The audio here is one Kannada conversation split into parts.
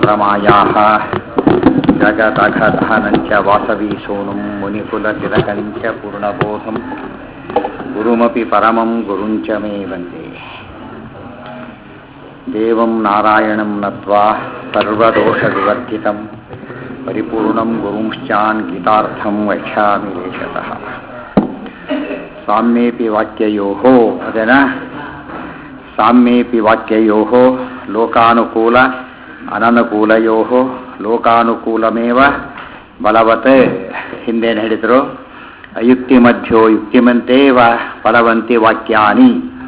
चन्द्रमायाः जगदघदहनञ्च वासवी सोनुं मुनिकुलतिलकञ्च पूर्णबोधं गुरुमपि परमं गुरुञ्च मे वन्दे देवं नारायणं नत्वा सर्वदोषविवर्जितं परिपूर्णं गुरुंश्चान् गीतार्थं वक्ष्यामि लेशतः साम्येऽपि वाक्ययोः अदेन ಸಾಮ್ಯೇಪಿ ವಾಕ್ಯಯೋ ಲೋಕಾನುಕೂಲ ಅನನುಕೂಲಯೋ ಲೋಕಾನುಕೂಲಮೇವ ಬಲವತ್ ಹಿಂದೇನು ಹೇಳಿದರು ಅಯುಕ್ತಿ ಮಧ್ಯ ಯುಕ್ತಿಮಂತೇವ ಬಲವಂತಿ ವಾಕ್ಯಾನಿ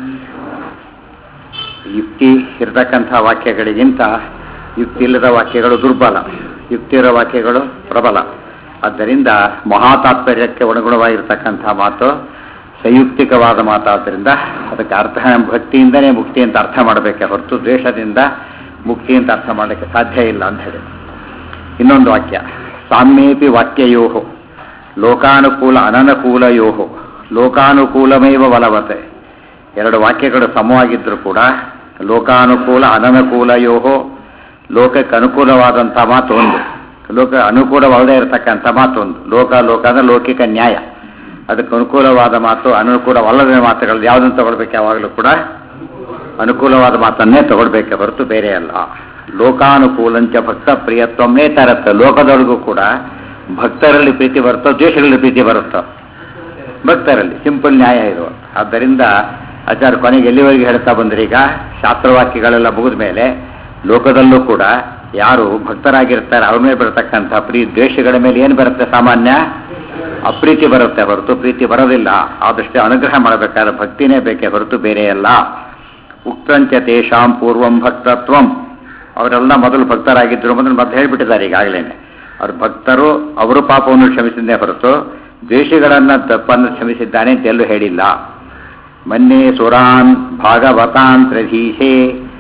ಯುಕ್ತಿ ಇರತಕ್ಕಂಥ ವಾಕ್ಯಗಳಿಗಿಂತ ಯುಕ್ತಿ ಇಲ್ಲದ ವಾಕ್ಯಗಳು ದುರ್ಬಲ ಯುಕ್ತಿ ಇರೋ ವಾಕ್ಯಗಳು ಪ್ರಬಲ ಆದ್ದರಿಂದ ಮಹಾತಾತ್ಪರ್ಯಕ್ಕೆ ಅನುಗುಣವಾಗಿರ್ತಕ್ಕಂಥ ಮಾತು ಸಂಯುಕ್ತಿಕವಾದ ಮಾತಾದ್ದರಿಂದ ಅದಕ್ಕೆ ಅರ್ಥ ಭಕ್ತಿಯಿಂದನೇ ಮುಕ್ತಿ ಅಂತ ಅರ್ಥ ಮಾಡಬೇಕೆ ಹೊರತು ದ್ವೇಷದಿಂದ ಮುಕ್ತಿ ಅಂತ ಅರ್ಥ ಮಾಡಲಿಕ್ಕೆ ಸಾಧ್ಯ ಇಲ್ಲ ಅಂತ ಹೇಳಿ ಇನ್ನೊಂದು ವಾಕ್ಯ ಸಾಮ್ಯೇಪಿ ವಾಕ್ಯಯೋ ಲೋಕಾನುಕೂಲ ಅನನುಕೂಲಯೋ ಲೋಕಾನುಕೂಲಮೇವ ಬಲವತೆ ಎರಡು ವಾಕ್ಯಗಳು ಸಮವಾಗಿದ್ದರೂ ಕೂಡ ಲೋಕಾನುಕೂಲ ಅನನುಕೂಲಯೋ ಲೋಕಕ್ಕೆ ಅನುಕೂಲವಾದಂಥ ಮಾತು ಒಂದು ಲೋಕ ಅನುಕೂಲವಲ್ಲದೆ ಇರತಕ್ಕಂಥ ಮಾತು ಒಂದು ಲೋಕ ಲೋಕ ಅಂದರೆ ಲೌಕಿಕ ನ್ಯಾಯ ಅದಕ್ಕೆ ಅನುಕೂಲವಾದ ಮಾತು ಅನುಕೂಲವಲ್ಲದ ಮಾತುಗಳು ಯಾವುದನ್ನು ತಗೊಳ್ಬೇಕು ಯಾವಾಗಲೂ ಕೂಡ ಅನುಕೂಲವಾದ ಮಾತನ್ನೇ ತಗೊಳ್ಬೇಕೆ ಹೊರತು ಬೇರೆ ಅಲ್ಲ ಲೋಕಾನುಕೂಲಂಚ ಭಕ್ತ ಪ್ರಿಯತ್ವಮೇ ತರತ್ತೆ ಲೋಕದೊಳಗೂ ಕೂಡ ಭಕ್ತರಲ್ಲಿ ಪ್ರೀತಿ ಬರುತ್ತೋ ದ್ವೇಷಗಳಲ್ಲಿ ಪ್ರೀತಿ ಬರುತ್ತೋ ಭಕ್ತರಲ್ಲಿ ಸಿಂಪಲ್ ನ್ಯಾಯ ಇದು ಆದ್ದರಿಂದ ಆಚಾರ್ಯ ಕೊನೆಗೆ ಎಲ್ಲಿವರೆಗೆ ಹೇಳ್ತಾ ಬಂದ್ರೀಗ ಶಾಸ್ತ್ರವಾಕ್ಯಗಳೆಲ್ಲ ಮುಗಿದ ಮೇಲೆ ಲೋಕದಲ್ಲೂ ಕೂಡ ಯಾರು ಭಕ್ತರಾಗಿರ್ತಾರೆ ಅವ್ರ ಮೇಲೆ ಬರತಕ್ಕಂಥ ಪ್ರೀ ದ್ವೇಷಗಳ ಮೇಲೆ ಏನು ಬರುತ್ತೆ ಸಾಮಾನ್ಯ ಅಪ್ರೀತಿ ಬರುತ್ತೆ ಹೊರತು ಪ್ರೀತಿ ಬರೋದಿಲ್ಲ ಆದಷ್ಟೇ ಅನುಗ್ರಹ ಮಾಡಬೇಕಾದ್ರೆ ಭಕ್ತಿನೇ ಬೇಕೇ ಹೊರತು ಬೇರೆ ಅಲ್ಲ ಉಕ್ತಂಚ ತೇಷಾಂ ಪೂರ್ವಂ ಭಕ್ತತ್ವಂ ಅವರೆಲ್ಲ ಮೊದಲು ಭಕ್ತರಾಗಿದ್ದರು ಮೊದಲು ಮತ್ತೆ ಹೇಳ್ಬಿಟ್ಟಿದ್ದಾರೆ ಈಗಾಗಲೇ ಅವ್ರ ಭಕ್ತರು ಅವರು ಪಾಪವನ್ನು ಕ್ಷಮಿಸಿದ್ದೇ ಹೊರತು ದ್ವೇಷಗಳನ್ನು ತಪ್ಪನ್ನು ಕ್ಷಮಿಸಿದ್ದಾನೆ ಅಂತ ಎಲ್ಲೂ ಹೇಳಿಲ್ಲ ಮನ್ನೆ ಸುರಾನ್ ಭಾಗವತಾನ್ ತ್ರಧೀಶೆ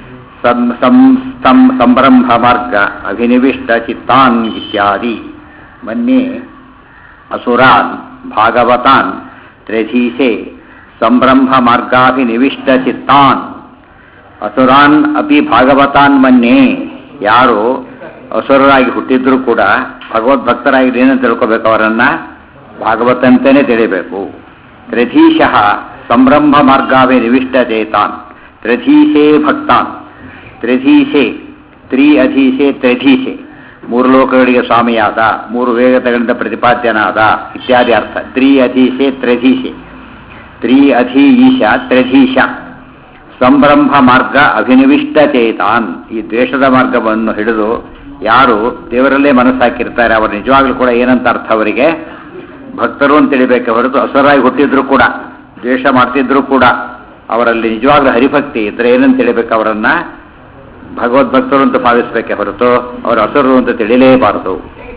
ಸಂಭ್ರಂಭ ಮಾರ್ಗ ಅಭಿನಿವಿಷ್ಟ ಚಿತ್ತಾನ್ ಇತ್ಯಾದಿ ಮನ್ನೆ ಅಸುರಾನ್ ಭಾಗವತಾನ್ ತ್ರಧೀಶೆ ಸಂಭ್ರಂಭ ಮಾರ್ಗಾಭಿನಿವಿಷ್ಟ ಚಿತ್ತಾನ್ ಅಸುರಾನ್ ಅಪಿ ಭಾಗವತಾನ್ ಮನ್ನೆ ಯಾರು ಅಸುರರಾಗಿ ಹುಟ್ಟಿದ್ರು ಕೂಡ ಭಗವದ್ಭಕ್ತರಾಗಿ ಏನಂತ ತಿಳ್ಕೋಬೇಕು ಅವರನ್ನ ಭಾಗವತಂತನೇ ತಿಳಿಬೇಕು ತ್ರಧೀಶಃ ಸಂಭ್ರಂಭ ಮಾರ್ಗಾಭಿ ನಿವಿಷ್ಟ ಚೇತಾನ್ ತ್ರಧೀಶೇ ಭಕ್ತಾನ್ ತ್ರಧೀಶೆ ತ್ರಿ ಅಧೀಶೆ ತ್ರಧೀಶೆ ಮೂರು ಲೋಕಗಳಿಗೆ ಸ್ವಾಮಿಯಾದ ಮೂರು ವೇಗತಗಳಿಂದ ಪ್ರತಿಪಾದ್ಯನಾದ ಇತ್ಯಾದಿ ಅರ್ಥ ತ್ರಿ ಅಧೀಶೆ ತ್ರಧೀಶೆ ತ್ರಿ ಅಧಿ ಈಶ ತ್ರಧೀಶ ಸಂಭ್ರಂಭ ಮಾರ್ಗ ಅಭಿನಿವಿಷ್ಟ ಚೇತಾನ್ ಈ ದ್ವೇಷದ ಮಾರ್ಗವನ್ನು ಹಿಡಿದು ಯಾರು ದೇವರಲ್ಲೇ ಮನಸ್ಸಾಕಿರ್ತಾರೆ ಅವರು ನಿಜವಾಗ್ಲೂ ಕೂಡ ಏನಂತ ಅರ್ಥ ಅವರಿಗೆ ಭಕ್ತರು ಅಂತ ತಿಳಿಬೇಕೆ ಹೊರತು ಅಸುರಾಗಿ ಹುಟ್ಟಿದ್ರು ಕೂಡ ದ್ವೇಷ ಮಾಡ್ತಿದ್ರು ಕೂಡ ಅವರಲ್ಲಿ ನಿಜವಾಗ್ಲೂ ಹರಿಭಕ್ತಿ ಇದ್ರೆ ಏನಂತ ತಿಳಿಬೇಕು ಅವರನ್ನ ಭಗವದ್ಭಕ್ತರು ಅಂತ ಭಾವಿಸ್ಬೇಕೆ ಹೊರತು ಅವರು ಅಸುರರು ಅಂತ ತಿಳಿಲೇಬಾರದು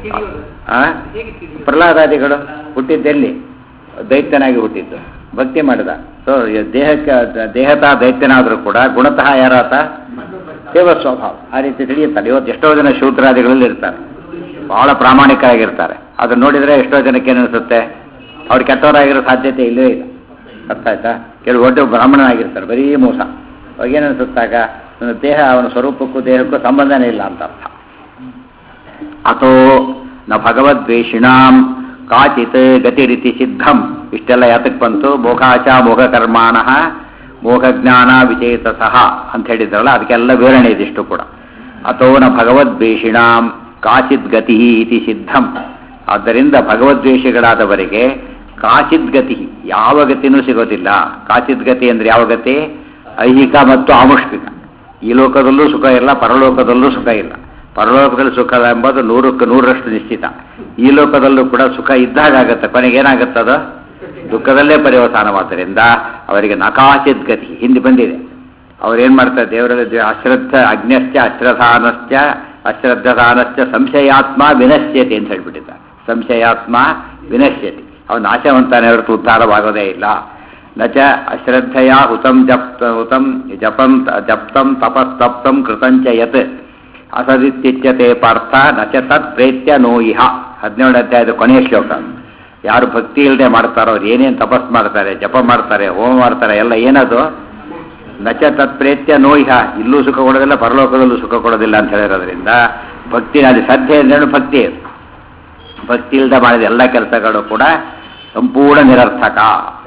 ಪ್ರಹ್ಲಾದಾದಿಗಳು ಹುಟ್ಟಿದ್ದೆಲ್ಲಿ ದೈತ್ಯನಾಗಿ ಹುಟ್ಟಿದ್ದು ಭಕ್ತಿ ಮಾಡಿದ ಸೊ ದೇಹಕ್ಕೆ ದೇಹತಃ ದೈತ್ಯನಾದರೂ ಕೂಡ ಗುಣತಃ ಯಾರಾತ ಸೇವ ಸ್ವಭಾವ ಆ ರೀತಿ ತಿಳಿಯುತ್ತಾರೆ ಇವತ್ತು ಎಷ್ಟೋ ಜನ ಶೂದ್ರಾದಿಗಳಲ್ಲಿ ಇರ್ತಾರೆ ಬಹಳ ಪ್ರಾಮಾಣಿಕರಾಗಿರ್ತಾರೆ ಅದನ್ನ ನೋಡಿದರೆ ಎಷ್ಟೋ ಜನಕ್ಕೆ ಏನಿಸುತ್ತೆ ಅವ್ರು ಕೆಟ್ಟವರಾಗಿರೋ ಸಾಧ್ಯತೆ ಇಲ್ಲವೇ ಇಲ್ಲ ಅರ್ಥ ಆಯ್ತಾ ಕೆಲವು ಒಡ್ಡ ಬ್ರಾಹ್ಮಣನಾಗಿರ್ತಾರೆ ಬರೀ ಮೋಸ ಅವಾಗೇನಿಸುತ್ತಾಗ ದೇಹ ಅವನ ಸ್ವರೂಪಕ್ಕೂ ದೇಹಕ್ಕೂ ಸಂಬಂಧನೇ ಇಲ್ಲ ಅಂತ ಅರ್ಥ ಅಥೋ ನ ಭಗವದ್ವೇಷಿಣಾಂ ಕಾಚಿತ್ ಗತಿರಿತಿ ಸಿದ್ಧಂ ಇಷ್ಟೆಲ್ಲ ಯಾತಕ್ಕೆ ಬಂತು ಮೋಘಾಚ ಮೋಘ ಕರ್ಮಾಣ ಮೋಘ ಜ್ಞಾನ ವಿಚೇತ ಸಹ ಅಂತ ಹೇಳಿದ್ರಲ್ಲ ಅದಕ್ಕೆಲ್ಲ ವಿವರಣೆ ಇದಿಷ್ಟು ಕೂಡ ಅಥೋ ನ ಭಗವದ್ವೇಷಿಣಾಂ ಕಾಚಿತ್ ಗತಿ ಇತಿ ಸಿದ್ಧಂ ಆದ್ದರಿಂದ ಭಗವದ್ವೇಷಿಗಳಾದವರಿಗೆ ಕಾಚಿತ್ ಗತಿ ಯಾವ ಗತಿನೂ ಸಿಗೋದಿಲ್ಲ ಕಾಚಿತ್ ಗತಿ ಅಂದ್ರೆ ಯಾವ ಗತಿ ಐಹಿಕ ಮತ್ತು ಆಮುಷ್ಪಿಕ ಈ ಲೋಕದಲ್ಲೂ ಸುಖ ಇಲ್ಲ ಪರಲೋಕದಲ್ಲೂ ಸುಖ ಇಲ್ಲ ಪರಲೋಕದಲ್ಲಿ ಸುಖ ಎಂಬುದು ನೂರಕ್ಕೆ ನೂರರಷ್ಟು ನಿಶ್ಚಿತ ಈ ಲೋಕದಲ್ಲೂ ಕೂಡ ಸುಖ ಇದ್ದಾಗ ಆಗುತ್ತೆ ಕೊನೆಗೆ ಏನಾಗುತ್ತದ ದುಃಖದಲ್ಲೇ ಪರ್ಯವಸಾನವಾದ್ದರಿಂದ ಅವರಿಗೆ ನಕಾಚಿತ್ ಗತಿ ಹಿಂದೆ ಬಂದಿದೆ ಅವ್ರೇನ್ ಮಾಡ್ತಾರೆ ದೇವರಲ್ಲಿ ಅಶ್ರದ್ಧ ಅಜ್ಞಶ್ಚ ಅಶ್ರಧಾನಶ್ಚ ಅಶ್ರದ್ಧಧಾನಶ್ಚ ಸಂಶಯಾತ್ಮ ವಿನಶ್ಯತೆ ಅಂತ ಹೇಳ್ಬಿಟ್ಟಿದ್ದ ಸಂಶಯಾತ್ಮ ವಿನಶ್ಯತಿ ಅವನು ನಾಶವಂತಾನೆ ಹೊರತು ಉದ್ಧಾರವಾಗೋದೇ ಇಲ್ಲ ನಚ ಅಶ್ರದ್ಧೆಯ ಹುತಂ ಜಪ್ ಹುತಂ ಜಪಂ ಜಪ್ತಂ ತಪಸ್ತಪ್ತಂ ಕೃತಂಚ ಯತ್ ಅಸದಿತ್ಯುಚ್ಯತೆ ಪಾರ್ಥ ನಚ ತತ್ ಪ್ರೇತ್ಯ ನೋ ಇಹ ಹದಿನೇಳು ಅಧ್ಯಾಯದ ಕೊನೆಯ ಶ್ಲೋಕ ಯಾರು ಭಕ್ತಿ ಇಲ್ಲದೆ ಮಾಡ್ತಾರೋ ಅವ್ರು ಏನೇನು ತಪಸ್ ಮಾಡ್ತಾರೆ ಜಪ ಮಾಡ್ತಾರೆ ಹೋಮ ಮಾಡ್ತಾರೆ ಎಲ್ಲ ಏನದು ನಚ ತತ್ಪ್ರೇತ್ಯ ನೋಯ್ಹ ಇಲ್ಲೂ ಸುಖ ಕೊಡೋದಿಲ್ಲ ಪರಲೋಕದಲ್ಲೂ ಸುಖ ಕೊಡೋದಿಲ್ಲ ಅಂತ ಹೇಳಿರೋದ್ರಿಂದ ಭಕ್ತಿ ಅದು ಶ್ರದ್ಧೆ ಅಂದ್ರೆ ಭಕ್ತಿ ಭಕ್ತಿ ಇಲ್ಲದೆ ಮಾಡಿದ ಎಲ್ಲ ಕೆಲಸಗಳು ಕೂಡ ಸಂಪೂರ್ಣ ನಿರರ್ಥಕ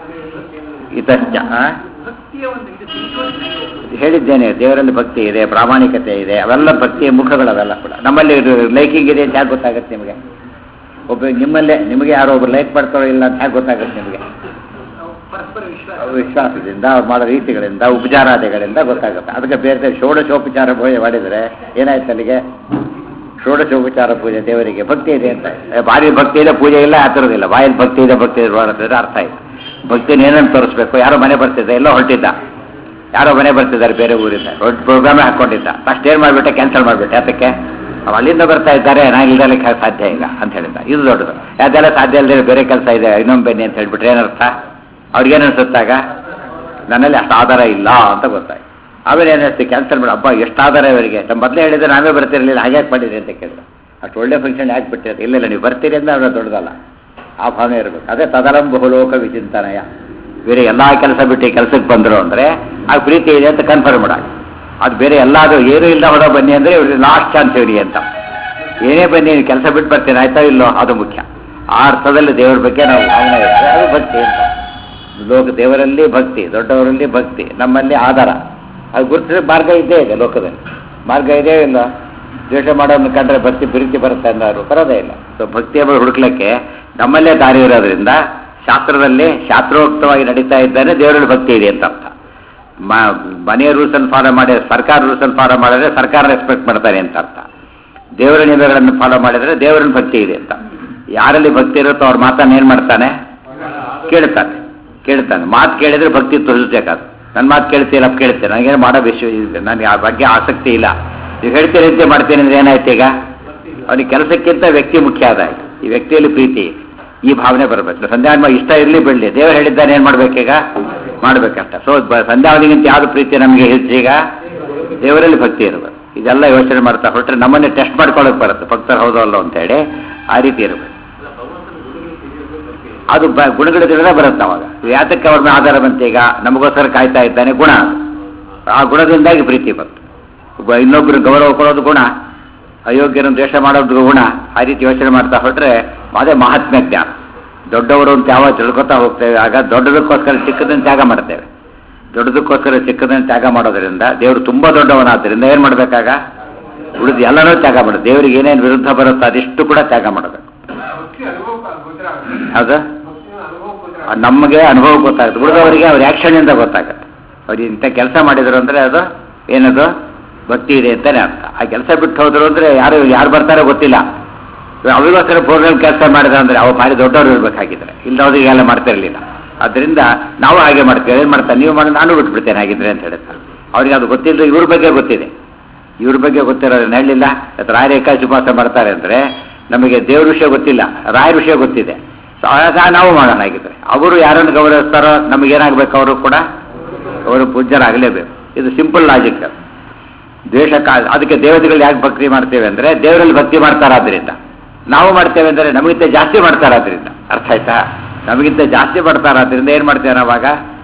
ಇತಶ್ಚ ಆ? ಭಕ್ತಿಯ ಒಂದು ಇದು ತಿಳ್ಕೊಂಡು ಹೇಳಿದ್ದೇನೆ ದೇವರಲ್ಲಿ ಭಕ್ತಿ ಇದೆ ಪ್ರಾಮಾಣಿಕತೆ ಇದೆ ಅವೆಲ್ಲ ಭಕ್ತಿಯ ಮುಖಗಳು ಅವೆಲ್ಲ ಕೂಡ ನಮ್ಮಲ್ಲಿ ಲೈಕಿಂಗ್ ಇದೆ ಅಂತ ಹೇಗೆ ಗೊತ್ತಾಗುತ್ತೆ ನಿಮಗೆ ಒಬ್ಬ ನಿಮ್ಮಲ್ಲೇ ನಿಮಗೆ ಯಾರೋ ಒಬ್ರು ಲೈಕ್ ಮಾಡ್ತಾರೋ ಇಲ್ಲ ಅಂತ ಹೇಗೆ ಗೊತ್ತಾಗುತ್ತೆ ನಿಮಗೆ ನಾವು ಪರಸ್ಪರ ವಿಶ್ವಾಸ ವಿಶ್ವಾಸದಿಂದ ಅವ್ರು ಮಾಡೋ ರೀತಿಗಳಿಂದ ಉಪಚಾರಾದಿಗಳಿಂದ ಗೊತ್ತಾಗುತ್ತೆ ಅದಕ್ಕೆ ಬೇರೆ ಬೇರೆ ಷೋಡಶೋಪಚಾರ ಪೂಜೆ ಮಾಡಿದರೆ ಏನಾಯ್ತು ಅಲ್ಲಿಗೆ ಷೋಡಶೋಪಚಾರ ಪೂಜೆ ದೇವರಿಗೆ ಭಕ್ತಿ ಇದೆ ಅಂತ ಏ, ಭಾರಿ ಭಕ್ತಿ ಇದೆ ಪೂಜೆ ಇಲ್ಲ ಆ ಥರದಿಲ್ಲ ಬಾಯಲ್ಲಿ ಭಕ್ತಿ ಇದೆ ಭಕ್ತಿ ಇದೆ ಮಾಡಿದ್ರೆ ಅರ್ಥ ಆಯ್ತು ಭಕ್ತಿನ ಏನೇನು ತೋರಿಸ್ಬೇಕು ಯಾರೋ ಮನೆ ಬರ್ತಿದ್ದ ಎಲ್ಲೋ ಹೊರಟಿದ್ದ ಯಾರೋ ಮನೆ ಬರ್ತಿದ್ದಾರೆ ಬೇರೆ ಊರಿಂದ ದೊಡ್ಡ ಪ್ರೋಗ್ರಾಮೇ ಹಾಕ್ಕೊಂಡಿದ್ದ ಫಸ್ಟ್ ಏನು ಮಾಡಿಬಿಟ್ಟೆ ಕ್ಯಾನ್ಸಲ್ ಮಾಡಿಬಿಟ್ಟೆ ಅದಕ್ಕೆ ಅವ್ ಅಲ್ಲಿಂದ ಬರ್ತಾ ಇದ್ದಾರೆ ನಾನು ಇಲ್ದಲಿಕ್ಕೆ ಸಾಧ್ಯ ಇಲ್ಲ ಅಂತ ಹೇಳಿದ್ದ ಇದು ದೊಡ್ಡದು ಅದೆಲ್ಲ ಸಾಧ್ಯ ಇಲ್ಲದೆ ಬೇರೆ ಕೆಲಸ ಇದೆ ಇನ್ನೊಂದು ಬನ್ನಿ ಅಂತ ಹೇಳ್ಬಿಟ್ರೆ ಏನರ್ಥ ಅವ್ರಿಗೇನು ಅನ್ಸುತ್ತಾಗ ನನ್ನಲ್ಲಿ ಅಷ್ಟು ಆಧಾರ ಇಲ್ಲ ಅಂತ ಗೊತ್ತಾಯ್ತು ಆಮೇಲೆ ಏನಿಸ್ತು ಕ್ಯಾನ್ಸಲ್ ಮಾಡಿ ಹಬ್ಬ ಎಷ್ಟು ಆಧಾರ ಇವರಿಗೆ ನಮ್ಮ ಮೊದಲೇ ಹೇಳಿದ್ರೆ ನಾವೇ ಬರ್ತಿರಲಿಲ್ಲ ಹಾಗೆ ಯಾಕೆ ಮಾಡಿದ್ರಿ ಅಂತ ಕೇಳಿದ್ರು ಅಷ್ಟು ಒಳ್ಳೆ ಫಂಕ್ಷನ್ ಯಾಕೆ ಬಿಟ್ಟಿರಿ ಇಲ್ಲ ಇಲ್ಲ ನೀವು ಬರ್ತೀರಿ ಅಂದ್ರೆ ಅವ್ರ ದೊಡ್ಡದಲ್ಲ ಆ ಭಾವನೆ ಇರಬೇಕು ಅದೇ ತದಲಂ ಬಹುಲೋಕ ವಿಚಿಂತನಯ ಬೇರೆ ಎಲ್ಲ ಕೆಲಸ ಬಿಟ್ಟು ಈ ಕೆಲಸಕ್ಕೆ ಬಂದರು ಅಂದರೆ ಆ ಪ್ರೀತಿ ಇದೆ ಅಂತ ಕನ್ಫರ್ಮ್ ಮಾಡ ಅದು ಬೇರೆ ಎಲ್ಲಾದರೂ ಏನೂ ಇಲ್ಲ ಹೊರ ಬನ್ನಿ ಅಂದರೆ ಇವ್ರಿಗೆ ಲಾಸ್ಟ್ ಚಾನ್ಸ್ ಇವರಿಗೆ ಅಂತ ಏನೇ ಬನ್ನಿ ನೀವು ಕೆಲಸ ಬಿಟ್ಟು ಬರ್ತೀನಿ ಆಯ್ತಾ ಇಲ್ಲೋ ಅದು ಮುಖ್ಯ ಆ ಅರ್ಥದಲ್ಲಿ ದೇವರ ಬಗ್ಗೆ ನಾವು ಭಾವನೆ ಇರ್ತದೆ ಅದು ಭಕ್ತಿ ಅಂತ ಲೋಕ ದೇವರಲ್ಲಿ ಭಕ್ತಿ ದೊಡ್ಡವರಲ್ಲಿ ಭಕ್ತಿ ನಮ್ಮಲ್ಲಿ ಆಧಾರ ಅದು ಗುರುತಿಸ ಮಾರ್ಗ ಇದ್ದೇ ಇದೆ ಲೋಕದಲ್ಲಿ ಮಾರ್ಗ ಇದೇ ಇಲ್ಲ ದ್ವೇಷ ಮಾಡೋದನ್ನು ಕಂಡ್ರೆ ಭಕ್ತಿ ಪ್ರೀತಿ ಬರುತ್ತೆ ಅನ್ನೋರು ಬರೋದೇ ಇಲ್ಲ ಸೊ ಭಕ್ತಿಯ ಬಗ್ಗೆ ಹುಡುಕ್ಲಿಕ್ಕೆ ನಮ್ಮಲ್ಲೇ ದಾರಿ ಇರೋದ್ರಿಂದ ಶಾಸ್ತ್ರದಲ್ಲಿ ಶಾಸ್ತ್ರೋಕ್ತವಾಗಿ ನಡೀತಾ ಇದ್ದಾನೆ ದೇವರಲ್ಲಿ ಭಕ್ತಿ ಇದೆ ಅಂತ ಅರ್ಥ ಮ- ಮನೆಯ ರೂಲ್ಸನ್ನು ಫಾಲೋ ಮಾಡಿ ಸರ್ಕಾರ ರೂಲ್ಸನ್ನು ಫಾಲೋ ಮಾಡಿದ್ರೆ ಸರ್ಕಾರ ರೆಸ್ಪೆಕ್ಟ್ ಮಾಡ್ತಾನೆ ಅಂತ ಅರ್ಥ ದೇವರ ನಿಯಮಗಳನ್ನು ಫಾಲೋ ಮಾಡಿದ್ರೆ ದೇವರಲ್ಲಿ ಭಕ್ತಿ ಇದೆ ಅಂತ ಯಾರಲ್ಲಿ ಭಕ್ತಿ ಇರುತ್ತೋ ಅವ್ರ ಮಾತನ್ನು ಏನು ಮಾಡ್ತಾನೆ ಕೇಳ್ತಾನೆ ಕೇಳ್ತಾನೆ ಮಾತು ಕೇಳಿದ್ರೆ ಭಕ್ತಿ ತೋರಿಸ್ಬೇಕಾದ ನನ್ನ ಮಾತು ಕೇಳ್ತೀರ ಕೇಳ್ತೇನೆ ನನಗೇನು ಮಾಡೋ ವಿಷಯ ಇದೆ ನನಗೆ ಆ ಬಗ್ಗೆ ಆಸಕ್ತಿ ಇಲ್ಲ ನೀವು ಹೇಳ್ತೀರಿ ಅಂತ ಮಾಡ್ತೀನಿ ಅಂದ್ರೆ ಏನಾಯ್ತು ಈಗ ಅವನಿಗೆ ಕೆಲಸಕ್ಕಿಂತ ವ್ಯಕ್ತಿ ಮುಖ್ಯ ಆದ ಈ ವ್ಯಕ್ತಿಯಲ್ಲಿ ಪ್ರೀತಿ ಈ ಭಾವನೆ ಬರಬೇಕು ಸಂಧ್ಯಾನ್ಮ ಇಷ್ಟ ಇರಲಿ ಬಿಡಲಿ ದೇವರು ಹೇಳಿದ್ದಾನೆ ಏನು ಮಾಡ್ಬೇಕೀಗ ಮಾಡ್ಬೇಕಷ್ಟ ಸೊ ಸಂಧ್ಯಾವನಿಗಿಂತ ಯಾವ್ದು ಪ್ರೀತಿ ನಮಗೆ ಹೆಚ್ಚೀಗ ದೇವರಲ್ಲಿ ಭಕ್ತಿ ಇರಬೇಕು ಇದೆಲ್ಲ ಯೋಚನೆ ಮಾಡ್ತಾ ಹೊರಟ್ರೆ ನಮ್ಮನ್ನೇ ಟೆಸ್ಟ್ ಮಾಡ್ಕೊಳ್ಳೋಕೆ ಬರುತ್ತೆ ಭಕ್ತರು ಹೌದೋ ಅಲ್ಲೋ ಅಂತೇಳಿ ಆ ರೀತಿ ಇರಬೇಕು ಅದು ಬ ಗುಣಗಳ ತಿಳಿದ್ರೆ ಬರುತ್ತೆ ಅವಾಗ ಯಾತಕ್ಕೆ ಅವ್ರ ಮೇಲೆ ಆಧಾರ ಬಂತು ಈಗ ನಮಗೋಸ್ಕರ ಕಾಯ್ತಾ ಇದ್ದಾನೆ ಗುಣ ಅದು. ಆ ಗುಣದಿಂದಾಗಿ ಪ್ರೀತಿ ಬಂತು ಒಬ್ಬ ಇನ್ನೊಬ್ಬರು ಗೌರವ ಕೊಡೋದು ಗುಣ ಅಯೋಗ್ಯರನ್ನು ದ್ವೇಷ ಮಾಡೋದು ಗುಣ ಆ ರೀತಿ ಯೋಚನೆ ಮಾಡ್ತಾ ಹೊರಟ್ರೆ ಅದೇ ಮಹಾತ್ಮ್ಯ ಜ್ಞಾನ ದೊಡ್ಡವರು ಅಂತ ಯಾವಾಗ ತಿಳ್ಕೊತಾ ಹೋಗ್ತೇವೆ ಆಗ ದೊಡ್ಡದಕ್ಕೋಸ್ಕರ ಚಿಕ್ಕದನ್ನು ತ್ಯಾಗ ಮಾಡ್ತೇವೆ ದೊಡ್ಡದಕ್ಕೋಸ್ಕರ ಚಿಕ್ಕದನ್ನು ತ್ಯಾಗ ಮಾಡೋದ್ರಿಂದ ದೇವರು ತುಂಬ ದೊಡ್ಡವನಾದ್ದರಿಂದ ಏನು ಮಾಡಬೇಕಾಗ ಉಳಿದು ಎಲ್ಲನೂ ತ್ಯಾಗ ಮಾಡೋದು ದೇವರಿಗೆ ಏನೇನು ವಿರುದ್ಧ ಬರುತ್ತೋ ಅದಿಷ್ಟು ಕೂಡ ತ್ಯಾಗ ಮಾಡಬೇಕು ಭಕ್ತಿ ಅನುಭವ ಗೊತ್ತಾಗುತ್ತೆ ಹೌದಾ ಭಕ್ತಿಯ ಅನುಭವ ಗೊತ್ತಾಗುತ್ತೆ ಆ ನಮಗೆ ಅನುಭವ ಗೊತ್ತಾಗುತ್ತೆ ಉಳಿದವರಿಗೆ ಅವ್ರ ಆ್ಯಕ್ಷನಿಂದ ಗೊತ್ತಾಗುತ್ತೆ ಅವ್ರು ಇಂಥ ಕೆಲಸ ಮಾಡಿದ್ರು ಅಂದರೆ ಅದು ಏನದು ಭಕ್ತಿ ಇದೆ ಅಂತಾನೆ ಅರ್ಥ ಆ ಕೆಲಸ ಬಿಟ್ಟು ಹೋದ್ರು ಅಂದರೆ ಯಾರು ಯಾರು ಬರ್ತಾರೋ ಗೊತ್ತಿಲ್ಲ ಇವಾಗ ಅವರಿಗೋಸ್ಕರ ಪ್ರೋಗ್ರಾಮ್ ಕೆಲಸ ಮಾಡಿದ ಅಂದರೆ ಅವ್ರು ಭಾರಿ ದೊಡ್ಡವರು ಇರಬೇಕಾಗಿದ್ರೆ ಇಲ್ಲದವ್ರಿಗೆಲ್ಲ ಮಾಡ್ತಾ ಇರಲಿಲ್ಲ ಅದರಿಂದ ನಾವು ಹಾಗೆ ಮಾಡ್ತೇವೆ ಏನು ಮಾಡ್ತಾರೆ ನೀವು ಮಾಡಿ ನಾನು ಬಿಟ್ಬಿಡ್ತೇನೆ ಹಾಗಿದ್ರೆ ಅಂತ ಹೇಳ್ತಾರೆ ಅವ್ರಿಗೆ ಅದು ಗೊತ್ತಿಲ್ಲ ಇವ್ರ ಬಗ್ಗೆ ಗೊತ್ತಿದೆ ಇವ್ರ ಬಗ್ಗೆ ಗೊತ್ತಿರೋದು ಹೇಳಲಿಲ್ಲ ರಾಯರ ಏಕಾದಶಿ ಉಪವಾಸ ಮಾಡ್ತಾರೆ ಅಂದರೆ ನಮಗೆ ದೇವ್ರ ವಿಷಯ ಗೊತ್ತಿಲ್ಲ ರಾಯರ ವಿಷಯ ಗೊತ್ತಿದೆ ಸೊ ಆಗ ನಾವು ಮಾಡೋಣ ಆಗಿದ್ರೆ ಅವರು ಯಾರನ್ನು ಗೌರವಿಸ್ತಾರೋ ನಮಗೇನಾಗಬೇಕು ಅವರು ಕೂಡ ಅವರು ಪೂಜ್ಯರಾಗಲೇಬೇಕು ಇದು ಸಿಂಪಲ್ ಲಾಜಿಕ್ ದ್ವೇಷ ಕಾ- ಅದಕ್ಕೆ ದೇವತೆಗಳು ಯಾಕೆ ಭಕ್ತಿ ಮಾಡ್ತೇವೆ ಅಂದರೆ ದೇವರಲ್ಲಿ ಭಕ್ತಿ ಮಾಡ್ತಾರಾದ್ರಿಂದ ನಾವು ಮಾಡ್ತೇವೆ ಅಂದರೆ ನಮಗಿಂತ ಜಾಸ್ತಿ ಮಾಡ್ತಾರಾದ್ರಿಂದ ಅರ್ಥ ಆಯ್ತಾ ನಮಗಿಂತ ಜಾಸ್ತಿ ಮಾಡ್ತಾರಾದ್ರಿಂದ ಏನು ಮಾಡ್ತೇವೆ ನಾವಾಗ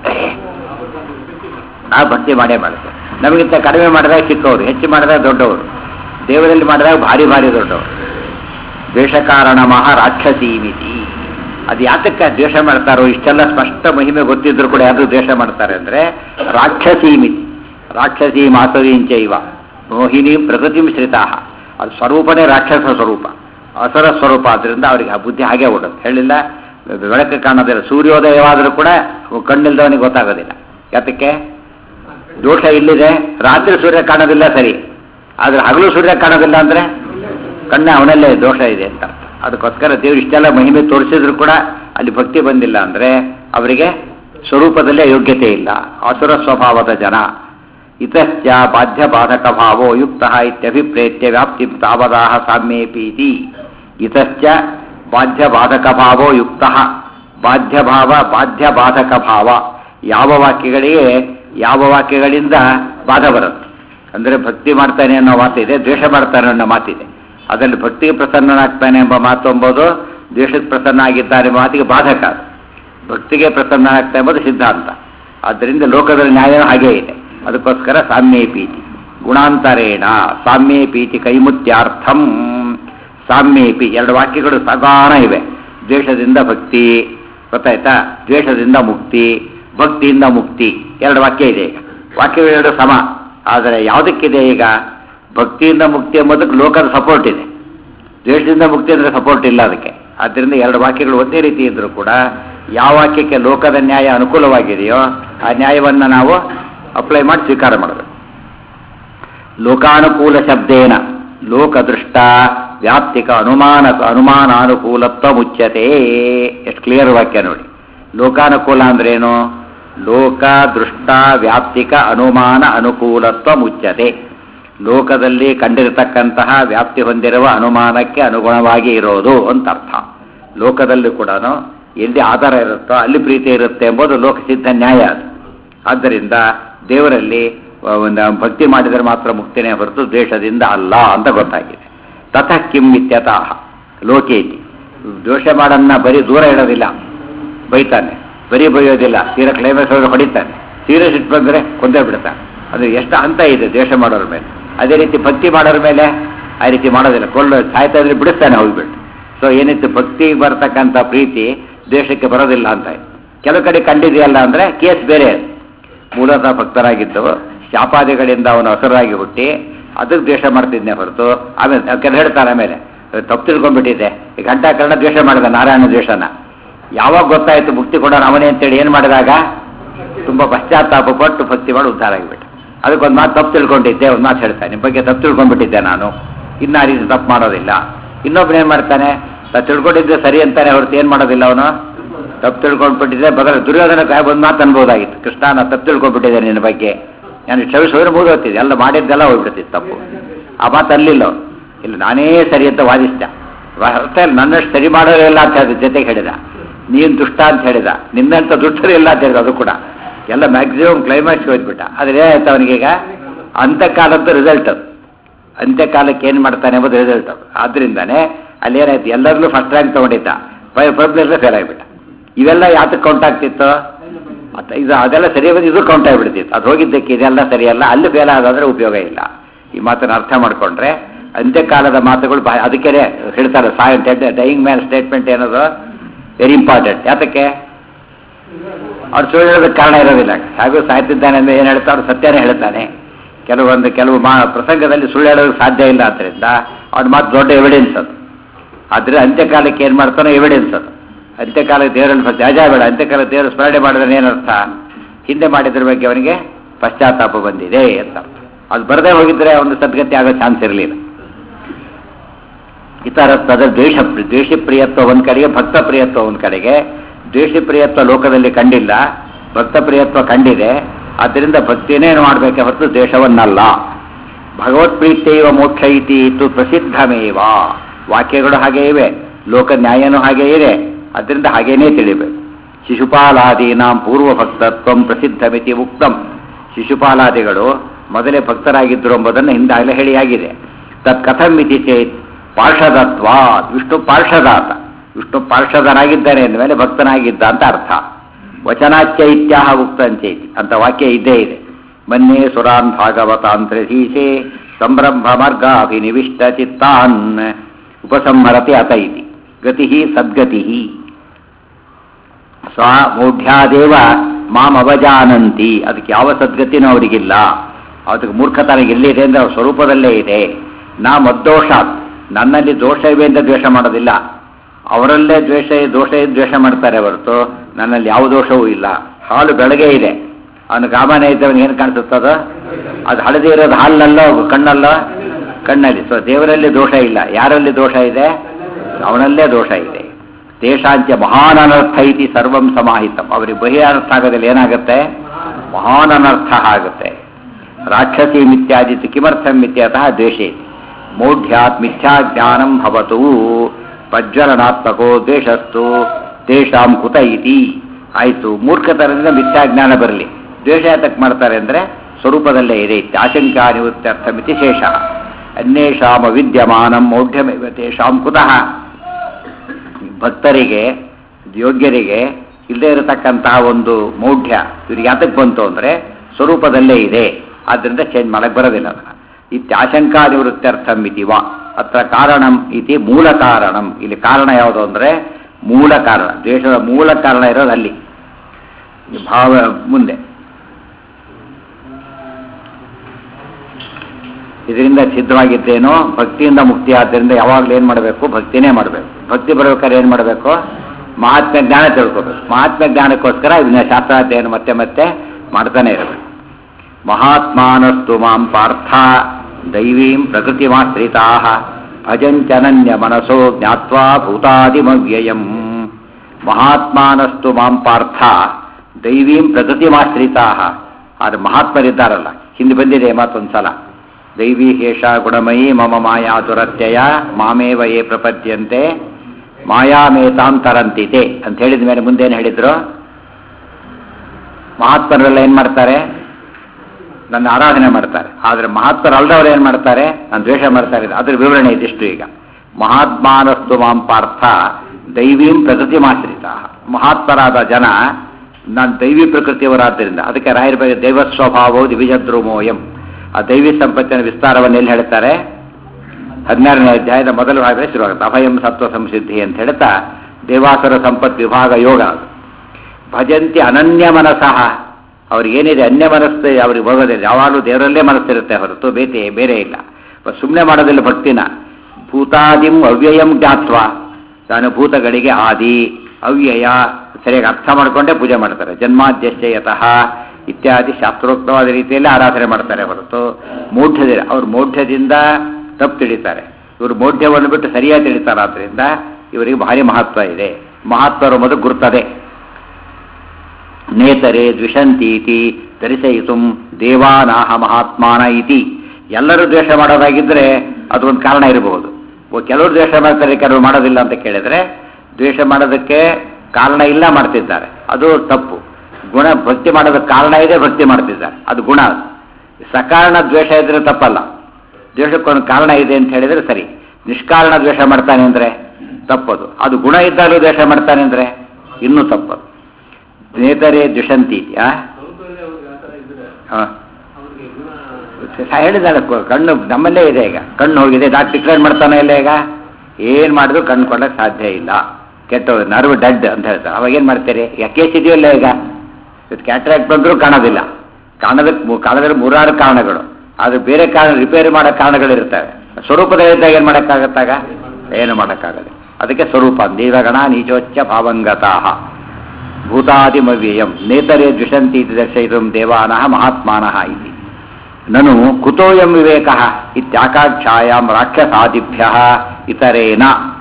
ನಾವು ಭಕ್ತಿ ಮಾಡೇ ಮಾಡ್ತೇವೆ ನಮಗಿಂತ ಕಡಿಮೆ ಮಾಡಿದಾಗ ಚಿಕ್ಕವರು ಹೆಚ್ಚು ಮಾಡಿದಾಗ ದೊಡ್ಡವರು ದೇವರಲ್ಲಿ ಮಾಡಿದಾಗ ಭಾರಿ ಭಾರಿ ದೊಡ್ಡವರು ದ್ವೇಷಕಾರಣ ಮಹಾ ರಾಕ್ಷಸಿ ಮಿತಿ ಅದು ಯಾತಕ್ಕೆ ದ್ವೇಷ ಮಾಡ್ತಾರೋ ಇಷ್ಟೆಲ್ಲ ಸ್ಪಷ್ಟ ಮಹಿಮೆ ಗೊತ್ತಿದ್ರು ಕೂಡ ಯಾರು ದ್ವೇಷ ಮಾಡ್ತಾರೆ ಅಂದರೆ ರಾಕ್ಷಸಿ ಮಿತಿ ರಾಕ್ಷಸಿ ಮಾಸವೀಂಚ ಇವ ಮೋಹಿನಿ ಪ್ರಕೃತಿಂ ಶ್ರಿತಾ ಅದು ಸ್ವರೂಪನೇ ರಾಕ್ಷಸ ಸ್ವರೂಪ ಅಸರ ಸ್ವರೂಪ ಆದ್ದರಿಂದ ಅವರಿಗೆ ಆ ಬುದ್ಧಿ ಹಾಗೆ ಓಡುತ್ತೆ ಹೇಳಿಲ್ಲ ಬೆಳಕು ಕಾಣೋದಿಲ್ಲ ಸೂರ್ಯೋದಯವಾದರೂ ಕೂಡ ಕಣ್ಣಿಲ್ದವನಿಗೆ ಗೊತ್ತಾಗೋದಿಲ್ಲ ಯಾತಕ್ಕೆ ದೋಷ ಇಲ್ಲಿದೆ ರಾತ್ರಿ ಸೂರ್ಯ ಕಾಣೋದಿಲ್ಲ ಸರಿ ಆದರೆ ಹಗಲು ಸೂರ್ಯ ಕಾಣೋದಿಲ್ಲ ಅಂದರೆ ಕಣ್ಣ ಅವನಲ್ಲೇ ದೋಷ ಇದೆ ಅಂತ ಅರ್ಥ ಅದಕ್ಕೋಸ್ಕರ ದೇವರು ಇಷ್ಟೆಲ್ಲ ಮಹಿಮೆ ತೋರಿಸಿದ್ರು ಕೂಡ ಅಲ್ಲಿ ಭಕ್ತಿ ಬಂದಿಲ್ಲ ಅಂದರೆ ಅವರಿಗೆ ಸ್ವರೂಪದಲ್ಲೇ ಯೋಗ್ಯತೆ ಇಲ್ಲ ಅಸುರ ಸ್ವಭಾವದ ಜನ ಇತಶ್ಚ ಬಾಧ್ಯ ಬಾಧಕ ಭಾವೋ ಯುಕ್ತ ಇತ್ಯಭಿಪ್ರೇತ್ಯ ವ್ಯಾಪ್ತಿ ತಾವದಾಹ ಸಾಮ್ಯೇಪೀತಿ ಇತಶ್ಚ ಬಾಧ್ಯ ಬಾಧಕ ಭಾವೋ ಯುಕ್ತ ಬಾಧ್ಯ ಭಾವ ಬಾಧ್ಯ ಬಾಧಕ ಭಾವ ಯಾವ ವಾಕ್ಯಗಳಿಗೆ ಯಾವ ವಾಕ್ಯಗಳಿಂದ ಬಾಧ ಬರುತ್ತೆ ಅಂದರೆ ಭಕ್ತಿ ಮಾಡ್ತಾನೆ ಅನ್ನೋ ಮಾತಿದೆ ದ್ವೇಷ ಮಾಡ್ತಾನೆ ಅನ್ನೋ ಮಾತಿದೆ ಅದರಲ್ಲಿ ಭಕ್ತಿಗೆ ಪ್ರಸನ್ನನಾಗ್ತಾನೆ ಎಂಬ ಮಾತು ಎಂಬುದು ದ್ವೇಷಕ್ಕೆ ಪ್ರಸನ್ನ ಆಗಿದ್ದಾನೆ ಎಂಬ ಮಾತಿಗೆ ಬಾಧಕ ಅದು ಭಕ್ತಿಗೆ ಪ್ರಸನ್ನ ಆಗ್ತಾ ಎಂಬುದು ಸಿದ್ಧಾಂತ ಆದ್ದರಿಂದ ಲೋಕದಲ್ಲಿ ನ್ಯಾಯ ಹಾಗೇ ಇದೆ ಅದಕ್ಕೋಸ್ಕರ ಸಾಮ್ಯೇ ಪೀತಿ ಗುಣಾಂತರೇಣ ಸಾಮ್ಯೇ ಪೀತಿ ಕೈಮುತ್ಯಾರ್ಥಂ ಸಾಮ್ಯೇಪಿ ಎರಡು ವಾಕ್ಯಗಳು ಸಗಾಣ ಇವೆ ದ್ವೇಷದಿಂದ ಭಕ್ತಿ ಗೊತ್ತಾಯ್ತಾ ದ್ವೇಷದಿಂದ ಮುಕ್ತಿ ಭಕ್ತಿಯಿಂದ ಮುಕ್ತಿ ಎರಡು ವಾಕ್ಯ ಇದೆ ಈಗ ವಾಕ್ಯಗಳೆರಡು ಸಮ ಆದರೆ ಯಾವುದಕ್ಕಿದೆ ಈಗ ಭಕ್ತಿಯಿಂದ ಮುಕ್ತಿ ಎಂಬುದಕ್ಕೆ ಲೋಕದ ಸಪೋರ್ಟ್ ಇದೆ ದ್ವೇಷದಿಂದ ಮುಕ್ತಿ ಅಂದರೆ ಸಪೋರ್ಟ್ ಇಲ್ಲ ಅದಕ್ಕೆ ಆದ್ದರಿಂದ ಎರಡು ವಾಕ್ಯಗಳು ಒಂದೇ ರೀತಿ ಇದ್ದರೂ ಕೂಡ ಯಾವ ವಾಕ್ಯಕ್ಕೆ ಲೋಕದ ನ್ಯಾಯ ಅನುಕೂಲವಾಗಿದೆಯೋ ಆ ನ್ಯಾಯವನ್ನು ನಾವು ಅಪ್ಲೈ ಮಾಡಿ ಸ್ವೀಕಾರ ಮಾಡಬೇಕು ಲೋಕಾನುಕೂಲ ಶಬ್ದೇನ ಲೋಕದೃಷ್ಟ ವ್ಯಾಪ್ತಿಕ ಅನುಮಾನ ಅನುಮಾನಾನುಕೂಲತ್ವ ಮುಚ್ಚತೆ ಎಷ್ಟು ಕ್ಲಿಯರ್ ವಾಕ್ಯ ನೋಡಿ ಲೋಕಾನುಕೂಲ ಅಂದ್ರೇನು ಲೋಕ ದೃಷ್ಟ ವ್ಯಾಪ್ತಿಕ ಅನುಮಾನ ಅನುಕೂಲತ್ವ ಮುಚ್ಚತೆ ಲೋಕದಲ್ಲಿ ಕಂಡಿರತಕ್ಕಂತಹ ವ್ಯಾಪ್ತಿ ಹೊಂದಿರುವ ಅನುಮಾನಕ್ಕೆ ಅನುಗುಣವಾಗಿ ಇರೋದು ಅಂತ ಅರ್ಥ ಲೋಕದಲ್ಲಿ ಕೂಡ ಎಲ್ಲಿ ಆಧಾರ ಇರುತ್ತೋ ಅಲ್ಲಿ ಪ್ರೀತಿ ಇರುತ್ತೆ ಎಂಬುದು ಲೋಕಸಿದ್ಧ ನ್ಯಾಯ ಅದು ಆದ್ದರಿಂದ ದೇವರಲ್ಲಿ ಒಂದು ಭಕ್ತಿ ಮಾಡಿದರೆ ಮಾತ್ರ ಮುಕ್ತಿನೇ ಹೊರತು ದ್ವೇಷದಿಂದ ಅಲ್ಲ ಅಂತ ಗೊತ್ತಾಗಿದೆ ತತಃ ಕಿಂ ಇತ್ಯತಃ ಲೋಕೇತಿ ದೋಷ ಮಾಡನ್ನ ಬರೀ ದೂರ ಇಡೋದಿಲ್ಲ ಬೈತಾನೆ ಬರೀ ಬೈಯೋದಿಲ್ಲ ತೀರ ಕ್ಲೈಮ್ಯಾಕ್ಸ್ ಒಳಗೆ ಹೊಡಿತಾನೆ ಸೀರಿಯಸ್ ಇಟ್ಟು ಬಂದರೆ ಕೊಂದೇ ಬಿಡ್ತಾನೆ ಅದು ಎಷ್ಟು ಹಂತ ಇದೆ ದ್ವೇಷ ಮಾಡೋರ ಮೇಲೆ ಅದೇ ರೀತಿ ಭಕ್ತಿ ಮಾಡೋರ ಮೇಲೆ ಆ ರೀತಿ ಮಾಡೋದಿಲ್ಲ ಕೊಳ್ಳು ಸಾಯ್ತಾ ಇದ್ರೆ ಬಿಡಿಸ್ತಾನೆ ಹೋಗ್ಬಿಟ್ಟು ಸೊ ಏನಿತ್ತು ಭಕ್ತಿ ಬರ್ತಕ್ಕಂಥ ಪ್ರೀತಿ ದ್ವೇಷಕ್ಕೆ ಬರೋದಿಲ್ಲ ಅಂತ ಕೆಲವು ಕಡೆ ಕಂಡಿದೆಯಲ್ಲ ಅಂದರೆ ಕೇಸ್ ಬೇರೆ ಅದು. ಮೂಲತಃ ಭಕ್ತರಾಗಿದ್ದವು ಶಾಪಾದಿಗಳಿಂದ ಅವನು ಹಸರಾಗಿ ಹುಟ್ಟಿ ಅದಕ್ಕೆ ದ್ವೇಷ ಮಾಡ್ತಿದ್ನೆ ಹೊರತು ಆಮೇಲೆ ಕೆಲವು ಹೇಳ್ತಾರೆ ಆಮೇಲೆ ತಪ್ಪು ತಿಳ್ಕೊಂಡ್ಬಿಟ್ಟಿದ್ದೆ ಈ ಘಂಟಾಕರಣ ದ್ವೇಷ ಮಾಡಿದ ನಾರಾಯಣ ದ್ವೇಷನ ಯಾವಾಗ ಗೊತ್ತಾಯ್ತು ಮುಕ್ತಿ ಕೊಡೋಣ ಅವನೇ ಅಂತೇಳಿ ಏನು ಮಾಡಿದಾಗ ತುಂಬ ಪಶ್ಚಾತ್ತಾಪ ಪಟ್ಟು ಭಕ್ತಿ ಮಾಡಿ ಉದ್ಧಾರ ಆಗಿಬಿಟ್ಟು ಅದಕ್ಕೊಂದು ಮಾತು ತಪ್ಪು ತಿಳ್ಕೊಂಡಿದ್ದೆ ಒಂದು ಮಾತು ಹೇಳ್ತಾನೆ ನಿಮ್ಮ ಬಗ್ಗೆ ತಪ್ಪು ತಿಳ್ಕೊಂಡ್ಬಿಟ್ಟಿದ್ದೆ ನಾನು ಇನ್ನು ಆ ರೀತಿ ತಪ್ಪು ಮಾಡೋದಿಲ್ಲ ಇನ್ನೊಬ್ಬನು ಏನು ಮಾಡ್ತಾನೆ ತಾನು ತಿಳ್ಕೊಂಡಿದ್ದೆ ಸರಿ ಅಂತಾನೆ ಹೊರತು ಏನು ಮಾಡೋದಿಲ್ಲ ಅವನು ತಪ್ಪು ತಿಳ್ಕೊಂಡ್ಬಿಟ್ಟಿದ್ದೆ ಬದಲು ದುರ್ಯೋಧನಕ್ಕೆ ಒಂದು ಮಾತು ಅನ್ಬೋದಾಗಿತ್ತು ಕೃಷ್ಣ ನಾನು ತಪ್ಪು ತಿಳ್ಕೊಂಡ್ಬಿಟ್ಟಿದ್ದೆ ನಿನ್ನ ಬಗ್ಗೆ ನಾನು ಕ್ಷಮಿಸೋದ್ರೆ ಮುಗಿದೋಗ್ತಿದ್ದೆ ಎಲ್ಲ ಮಾಡಿದ್ದೆಲ್ಲ ಹೋಗ್ಬಿಡ್ತಿತ್ತು ತಪ್ಪು ಆ ಮಾತು ಅಲ್ಲಿಲ್ಲ ಅವ್ನು. ಇಲ್ಲ ನಾನೇ ಸರಿ ಅಂತ ವಾದಿಸಿದ ಅರ್ಥ ಇಲ್ಲ ನನ್ನಷ್ಟು ಸರಿ ಮಾಡೋರೇ ಇಲ್ಲ ಅಂತ ಹೇಳಿದ ಜೊತೆಗೆ ಹೇಳಿದ ನೀನು ದುಷ್ಟ ಅಂತ ಹೇಳಿದ ನಿನ್ನಂತ ದುಷ್ಟರು ಇಲ್ಲ ಅಂತ ಹೇಳಿದ ಅದು ಕೂಡ ಎಲ್ಲ ಮ್ಯಾಕ್ಸಿಮಮ್ ಕ್ಲೈಮ್ಯಾಕ್ಸ್ ಹೋಗ್ಬಿಟ್ಟ ಆದರೆ ಏನಾಯ್ತು ಅವನಿಗೀಗ ಅಂತ್ಯಕಾಲದ್ದು ರಿಸಲ್ಟ್ ಅದು ಅಂತ್ಯಕಾಲಕ್ಕೆ ಏನು ಮಾಡ್ತಾನೆ ಎಂಬುದು ರಿಸಲ್ಟ್ ಅದು ಆದ್ರಿಂದಾನೆ ಅಲ್ಲಿ ಏನಾಯ್ತು ಎಲ್ಲರಲ್ಲೂ ಫಸ್ಟ್ ರ್ಯಾಂಕ್ ತೊಗೊಂಡಿದ್ದ ಫಸ್ಟ್ ಫೇಲ್ ಆಗಿಬಿಟ್ಟ ಇವೆಲ್ಲ ಯಾತಕ್ಕೆ ಕೌಂಟ್ ಆಗ್ತಿತ್ತು ಮತ್ತೆ ಇದು ಅದೆಲ್ಲ ಸರಿ ಬಂದು ಇದು ಕೌಂಟ್ ಆಗಿಬಿಡ್ತಿತ್ತು ಅದು ಹೋಗಿದ್ದಕ್ಕೆ ಇದೆಲ್ಲ ಸರಿಯಲ್ಲ ಅಲ್ಲಿ ಫೇಲ್ ಆದಾದ್ರೆ ಉಪಯೋಗ ಇಲ್ಲ ಈ ಮಾತನ್ನು ಅರ್ಥ ಮಾಡ್ಕೊಂಡ್ರೆ ಅಂತ್ಯಕಾಲದ ಮಾತುಗಳು ಬಾ ಅದಕ್ಕೆ ಹೇಳ್ತಾರೆ ಸಾಯ್ ಡೈಯಿಂಗ್ ಮ್ಯಾನ್ ಸ್ಟೇಟ್ಮೆಂಟ್ ಏನದು ವೆರಿ ಇಂಪಾರ್ಟೆಂಟ್ ಯಾತಕ್ಕೆ ಅವ್ರು ಸುಳ್ಳು ಹೇಳೋದಕ್ಕೆ ಕಾರಣ ಇರೋದಿಲ್ಲ ಹಾಗೂ ಸಾಯ್ತಿದ್ದಾನೆ ಅಂದ್ರೆ ಏನು ಹೇಳ್ತಾ ಅವ್ರು ಸತ್ಯನೇ ಹೇಳ್ತಾನೆ ಕೆಲವೊಂದು ಕೆಲವು ಮಾ ಪ್ರಸಂಗದಲ್ಲಿ ಸುಳ್ಳು ಹೇಳೋದಕ್ಕೆ ಸಾಧ್ಯ ಇಲ್ಲ ಆದ್ದರಿಂದ ಅವ್ನ ಮಾತು ದೊಡ್ಡ ಎವಿಡೆನ್ಸ್ ಅದು ಆದರೆ ಅಂತ್ಯಕಾಲಕ್ಕೆ ಏನು ಮಾಡ್ತಾನೋ ಎವಿಡೆನ್ಸ್ ಅದು ಅಂತ್ಯಕಾಲಕ್ಕೆ ದೇವರಲ್ಲಿ ಭಕ್ತಿ ಅಜ ಬೇಡ ಅಂತ್ಯಕಾಲ ದೇವರು ಸ್ಮರಣೆ ಮಾಡಿದ್ರೆ ಏನರ್ಥ ಹಿಂದೆ ಮಾಡಿದ್ರ ಬಗ್ಗೆ ಅವನಿಗೆ ಪಶ್ಚಾತ್ತಾಪ ಬಂದಿದೆ ಅಂತ ಅರ್ಥ. ಅದು ಬರದೇ ಹೋಗಿದ್ರೆ ಒಂದು ಸದ್ಗತಿ ಆಗೋ ಚಾನ್ಸ್ ಇರಲಿಲ್ಲ ಇತರ ತದ ದ್ವೇಷ ದ್ವೇಷ ಪ್ರಿಯತ್ವ ಒಂದು ಕಡೆಗೆ ಭಕ್ತ ಪ್ರಿಯತ್ವ ಒಂದು ಕಡೆಗೆ ದ್ವೇಷ ಪ್ರಿಯತ್ವ ಲೋಕದಲ್ಲಿ ಕಂಡಿಲ್ಲ ಭಕ್ತ ಪ್ರಿಯತ್ವ ಕಂಡಿದೆ ಆದ್ದರಿಂದ ಭಕ್ತಿನೇ ಮಾಡಬೇಕೆ ಹೊರತು ದ್ವೇಷವನ್ನಲ್ಲ ಭಗವತ್ ಪ್ರೀತಿಯವ ಮೋಕ್ಷ ಇತಿ ಇತ್ತು ಪ್ರಸಿದ್ಧಮೇವ ವಾಕ್ಯಗಳು ಹಾಗೆ ಇವೆ ಲೋಕ ನ್ಯಾಯನೂ ಹಾಗೆ ಇದೆ ಅದರಿಂದ ಹಾಗೇನೇ ತಿಳಿಬೇಕು ಶಿಶುಪಾಲಾದೀನಾಂ ಪೂರ್ವ ಭಕ್ತತ್ವಂ ಪ್ರಸಿದ್ಧಮಿತಿ ಉಕ್ತಂ ಶಿಶುಪಾಲಾದಿಗಳು ಮೊದಲೇ ಭಕ್ತರಾಗಿದ್ದರು ಎಂಬುದನ್ನು ಹಿಂದಾಗಲೇ ಹೇಳಿಯಾಗಿದೆ ತತ್ ಕಥಂ ಇತಿ ಚೇತ್ ಪಾರ್ಷದತ್ವ ವಿಷ್ಣು ಪಾರ್ಷದಾತ ವಿಷ್ಣು ಪಾರ್ಷದನಾಗಿದ್ದಾನೆ ಅಂದಮೇಲೆ ಭಕ್ತನಾಗಿದ್ದ ಅಂತ ಅರ್ಥ ವಚನಾಚ್ಯ ಇತ್ಯಾಹ ಉಕ್ತಂಚೇತಿ ಅಂತ ವಾಕ್ಯ ಇದ್ದೇ ಇದೆ ಮನ್ಯೇ ಸುರಾನ್ ಭಾಗವತಾಂತ್ರಧೀಶೆ ಸಂಭ್ರಮ ಮಾರ್ಗಾಭಿನಿವಿಷ್ಟ ಚಿತ್ತಾನ್ ಉಪಸಂಹರತೆ ಅತ ಇತಿ ಗತಿ ಸದ್ಗತಿ ಸ್ವ ಮೂಢ್ಯಾದೇವ ಮಾಂ ಅವಜಾನಂತಿ ಅದಕ್ಕೆ ಯಾವ ಸದ್ಗತಿನೂ ಅವರಿಗಿಲ್ಲ ಅದಕ್ಕೆ ಮೂರ್ಖತನ ಎಲ್ಲಿದೆ ಅಂದರೆ ಅವ್ರ ಸ್ವರೂಪದಲ್ಲೇ ಇದೆ ನಾ ಮದ್ದೋಷಾತ್ ನನ್ನಲ್ಲಿ ದೋಷ ಇವೆ ಅಂತ ದ್ವೇಷ ಮಾಡೋದಿಲ್ಲ ಅವರಲ್ಲೇ ದ್ವೇಷ ದೋಷ ಇದ್ದು ದ್ವೇಷ ಮಾಡ್ತಾರೆ ಹೊರತು ನನ್ನಲ್ಲಿ ಯಾವ ದೋಷವೂ ಇಲ್ಲ ಹಾಲು ಬೆಳಗ್ಗೆ ಇದೆ ಅವನು ಗಾಮನೆ ಇದ್ದವನಿಗೆ ಏನು ಕಾಣಿಸುತ್ತದ ಅದು ಹಳದಿ ಇರೋದು ಹಾಲಿನಲ್ಲೋ ಕಣ್ಣಲ್ಲೋ ಕಣ್ಣಲ್ಲಿ ಸೊ ದೇವರಲ್ಲಿ ದೋಷ ಇಲ್ಲ ಯಾರಲ್ಲಿ ದೋಷ ಇದೆ ಅವನಲ್ಲೇ ದೋಷ ಇದೆ ದೇಶಾಂತ್ಯ ಮಹಾನ್ ಅನರ್ಥ ಇತಿ ಸರ್ವಂ ಸಮಾಹಿತಂ ಅವರಿಗೆ ಬಹಿ ಅನರ್ಥ ಆಗೋದಿಲ್ಲ ಏನಾಗುತ್ತೆ ಮಹಾನ್ ಅನರ್ಥ ಆಗುತ್ತೆ ರಾಕ್ಷಸಿ ಮಿಥ್ಯಾದಿತ್ತು ಕಿಮರ್ಥಂ ಮಿಥ್ಯಾತಃ ದ್ವೇಷೇ ಮೌಢ್ಯಾತ್ ಮಿಥ್ಯಾಜ್ಞಾನಂ ಭವತು ಪ್ರಜ್ವಲನಾತ್ಮಕೋ ದ್ವೇಷಸ್ತು ತೇಷಾಂ ಕುತ ಇತಿ ಆಯಿತು ಮೂರ್ಖತನದಿಂದ ಮಿಥ್ಯಾಜ್ಞಾನ ಬರಲಿ ದ್ವೇಷ ಯಾತಕ್ಕೆ ಮಾಡ್ತಾರೆ ಅಂದರೆ ಸ್ವರೂಪದಲ್ಲೇ ಇದೆ ಆಶಂಕಾ ನಿವೃತ್ತರ್ಥಮಿತಿ ಶೇಷ ಅನ್ಯೇಷಾಮ ವಿದ್ಯಮಾನಂ ಮೌಢ್ಯಮೇವ ತೇಷಾಂ ಕುತಃ ಭಕ್ತರಿಗೆ ಯೋಗ್ಯರಿಗೆ ಇಲ್ಲದೇ ಇರತಕ್ಕಂತಹ ಒಂದು ಮೌಢ್ಯ ಇವ್ರಿಗೆ ಯಾತಕ್ಕೆ ಬಂತು ಅಂದರೆ ಸ್ವರೂಪದಲ್ಲೇ ಇದೆ ಆದ್ದರಿಂದ ಚೇಂಜ್ ಮಾಡಕ್ಕೆ ಬರೋದಿಲ್ಲ ಅದನ್ನು ಇತ್ಯಾಶಂಕಾ ನಿವೃತ್ತರ್ಥಂ ಇತಿ ವಾ ಅತ್ರ ಕಾರಣಂ ಇತಿ ಮೂಲ ಕಾರಣಂ ಇಲ್ಲಿ ಕಾರಣ ಯಾವುದು ಅಂದರೆ ಮೂಲ ಕಾರಣ ದ್ವೇಷದ ಮೂಲ ಕಾರಣ ಇರೋದು ಅಲ್ಲಿ ಈ ಭಾವ ಮುಂದೆ ಇದರಿಂದ ಸಿದ್ಧವಾಗಿದ್ದೇನೋ ಭಕ್ತಿಯಿಂದ ಮುಕ್ತಿ ಆದ್ದರಿಂದ ಯಾವಾಗಲೂ ಏನು ಮಾಡಬೇಕು ಭಕ್ತಿನೇ ಮಾಡಬೇಕು ಭಕ್ತಿ ಬರ್ಬೇಕಾದ್ರೆ ಏನು ಮಾಡಬೇಕು ಮಹಾತ್ಮ ಜ್ಞಾನ ತಿಳ್ಕೋಬೇಕು ಮಹಾತ್ಮ ಜ್ಞಾನಕ್ಕೋಸ್ಕರ ಇದನ್ನ ಶಾಸ್ತ್ರಾಧ್ಯಯನ ಮತ್ತೆ ಮತ್ತೆ ಮಾಡ್ತಾನೆ ಇರಬೇಕು ಮಹಾತ್ಮಾನಸ್ತು ಮಾಂ ಪಾರ್ಥ ದೈವೀಂ ಪ್ರಕೃತಿಮಾಶ್ರಿತಾ ಭಜಂಚನನ್ಯ ಮನಸೋ ಜ್ಞಾತ್ವಾ ಭೂತಾದಿಮವ್ಯಯಂ ಮಹಾತ್ಮಾನಸ್ತು ಮಾಂ ಪಾರ್ಥ ದೈವೀಂ ಪ್ರಕೃತಿಮಾಶ್ರಿತಾ ಆದರೆ ಮಹಾತ್ಮರಿದ್ದಾರಲ್ಲ ಹಿಂದೆ ಬಂದಿದೆ ಮತ್ತೊಂದ್ಸಲ ದೈವಿ ಹೇಷ ಗುಣಮಯಿ ಮಮ ಮಾಯಾ ದುರತ್ಯಯ ಮಾಮೇವ ಯೇ ಪ್ರಪದ್ಯಂತೆ ಮಾಯಾಮೇತಾಂ ತರಂತಿತೆ ಅಂತ ಹೇಳಿದ ಮೇಲೆ ಮುಂದೇನು ಹೇಳಿದ್ರು ಮಹಾತ್ಮರೆಲ್ಲ ಏನು ಮಾಡ್ತಾರೆ ನನ್ನ ಆರಾಧನೆ ಮಾಡ್ತಾರೆ ಆದರೆ ಮಹಾತ್ಮರಲ್ಲದವ್ರು ಏನು ಮಾಡ್ತಾರೆ ನಾನು ದ್ವೇಷ ಮಾಡ್ತಾರೆ ಅದ್ರ ವಿವರಣೆ ಇದಿಷ್ಟು ಈಗ ಮಹಾತ್ಮಾನಸ್ತು ಮಾಂ ಪಾರ್ಥ ದೈವೀಂ ಪ್ರಕೃತಿ ಮಾಶ್ರಿತ ಮಹಾತ್ಮರಾದ ಜನ ನಾನು ದೈವಿ ಪ್ರಕೃತಿಯವರಾದ್ದರಿಂದ ಅದಕ್ಕೆ ರಾಯರ ಬಗ್ಗೆ ದೈವ ಸ್ವಭಾವೋ ದಿವಿಜದ್ರುಮೋಯಂ ಆ ದೈವಿ ಸಂಪತ್ತಿನ ವಿಸ್ತಾರವನ್ನು ಎಲ್ಲಿ ಹೇಳ್ತಾರೆ ಹದಿನಾರನೇ ಅಧ್ಯಾಯದ ಮೊದಲ ಭಾಗದಲ್ಲಿ ಶುರುವಾಗುತ್ತೆ ಅಭಯಂ ಸತ್ವ ಸಂಸಿದ್ಧಿ ಅಂತ ಹೇಳ್ತಾ ದೇವಾಸುರ ಸಂಪತ್ ವಿಭಾಗ ಯೋಗ ಅದು ಭಜಂತಿ ಅನನ್ಯ ಮನಸಃ ಅವ್ರಿಗೇನಿದೆ ಅನ್ಯ ಮನಸ್ಸು ಅವ್ರಿಗೆ ಹೋಗೋದಿಲ್ಲ ಯಾವಾಗಲೂ ದೇವರಲ್ಲೇ ಮನಸ್ಸಿರುತ್ತೆ ಹೊರತು ಬೇತೆ ಬೇರೆ ಇಲ್ಲ ಸುಮ್ಮನೆ ಮಾಡೋದಿಲ್ಲ ಭಕ್ತಿನ ಭೂತಾದಿಂ ಅವ್ಯಯಂ ಜ್ಞಾತ್ವ ತಾನು ಭೂತಗಳಿಗೆ ಆದಿ ಅವ್ಯಯ ಸರಿಯಾಗಿ ಅರ್ಥ ಮಾಡಿಕೊಂಡೇ ಪೂಜೆ ಮಾಡ್ತಾರೆ ಜನ್ಮಾದ್ಯಶ್ಚ ಯತಃ ಇತ್ಯಾದಿ ಶಾಸ್ತ್ರೋಕ್ತವಾದ ರೀತಿಯಲ್ಲಿ ಆರಾಧನೆ ಮಾಡ್ತಾರೆ ಹೊರತು ಮೌಢ್ಯದ ಅವ್ರು ಮೌಢ್ಯದಿಂದ ತಪ್ಪು ತಿಳಿತಾರೆ ಇವರು ಮೌಢ್ಯವನ್ನು ಬಿಟ್ಟು ಸರಿಯಾಗಿ ತಿಳಿತಾರೆ ಆದ್ದರಿಂದ ಇವರಿಗೆ ಭಾರಿ ಮಹತ್ವ ಇದೆ ಮಹತ್ವರ ಮೊದಲು ಗುರ್ತದೆ ನೇತರೆ ದ್ವಿಷಂತೀತಿ ದರ್ಶಯಿತು ದೇವಾನಾಹ ಮಹಾತ್ಮಾನ ಇತಿ ಎಲ್ಲರೂ ದ್ವೇಷ ಮಾಡೋದಾಗಿದ್ದರೆ ಅದೊಂದು ಕಾರಣ ಇರಬಹುದು ಕೆಲವರು ದ್ವೇಷ ಮಾಡ್ತಾರೆ ಕೆಲವರು ಮಾಡೋದಿಲ್ಲ ಅಂತ ಕೇಳಿದ್ರೆ ದ್ವೇಷ ಮಾಡೋದಕ್ಕೆ ಕಾರಣ ಇಲ್ಲ ಮಾಡ್ತಿದ್ದಾರೆ ಅದು ತಪ್ಪು ಗುಣ ಭಕ್ತಿ ಮಾಡೋದಕ್ಕೆ ಕಾರಣ ಇದೆ ಭಕ್ತಿ ಮಾಡ್ತಿದ್ದಾರೆ ಅದು ಗುಣ ಅದು ಸಕಾರಣ ದ್ವೇಷ ಇದ್ರೆ ತಪ್ಪಲ್ಲ ದ್ವೇಷಕ್ಕೊಂದು ಕಾರಣ ಇದೆ ಅಂತ ಹೇಳಿದ್ರೆ ಸರಿ ನಿಷ್ಕಾರಣ ದ್ವೇಷ ಮಾಡ್ತಾನೆ ಅಂದರೆ ತಪ್ಪದು ಅದು ಗುಣ ಇದ್ದಾಗಲೂ ದ್ವೇಷ ಮಾಡ್ತಾನೆ ಅಂದರೆ ಇನ್ನೂ ತಪ್ಪದು ನೇತರೇ ದ್ವಿಷಂತಿ ಆ ಹೇಳಿದಾಳೆ ಕಣ್ಣು ನಮ್ಮಲ್ಲೇ ಇದೆ ಈಗ ಕಣ್ಣು ಹೋಗಿದೆ ಡಾಕ್ಟರ್ ಡಿಕ್ಲೇರ್ ಮಾಡ್ತಾನೆ ಇಲ್ಲ ಈಗ ಏನು ಮಾಡಿದ್ರು ಕಣ್ಣು ಕೊಡಕ್ಕೆ ಸಾಧ್ಯ ಇಲ್ಲ ಕೆಟ್ಟ ನರ್ವ್ ಡೆಡ್ ಅಂತ ಹೇಳ್ತಾರೆ ಅವಾಗ ಏನು ಮಾಡ್ತೀರಿ ಈಗ ಕೇಸ್ ಇದೆಯಲ್ಲ ಈಗ ಇವತ್ತು ಕ್ಯಾಟ್ರಾಕ್ಟ್ ಬಂದರೂ ಕಾಣೋದಿಲ್ಲ ಕಾಣೋದಕ್ಕೆ ಕಾಣೋದ್ರೆ ಮೂರಾರು ಕಾರಣಗಳು ಆದರೆ ಬೇರೆ ಕಾರಣ ರಿಪೇರಿ ಮಾಡೋ ಕಾರಣಗಳಿರ್ತವೆ ಸ್ವರೂಪದಲ್ಲಿದ್ದಾಗ ಏನು ಮಾಡೋಕ್ಕಾಗತ್ತಾಗ ಏನು ಮಾಡೋಕ್ಕಾಗಲ್ಲ ಅದಕ್ಕೆ ಸ್ವರೂಪ ನೀವಗಣ ನೀಚೋಚ್ಚ ಭಾವಂಗತಾಹ ಭೂತಾದಿಮವ್ಯಯಂ ನೇತರೇ ದ್ವಿಷಂತಿ ಇತಿ ದರ್ಶಯಿತು ದೇವಾನಃ ಮಹಾತ್ಮಾನಃ ಇತಿ ನನು ಕುತೋಯಂ ವಿವೇಕ ಇತ್ಯಾಕಾಂಕ್ಷಾಯಾಂ ರಾಕ್ಷಸಾದಿಭ್ಯ ಇತರೇನ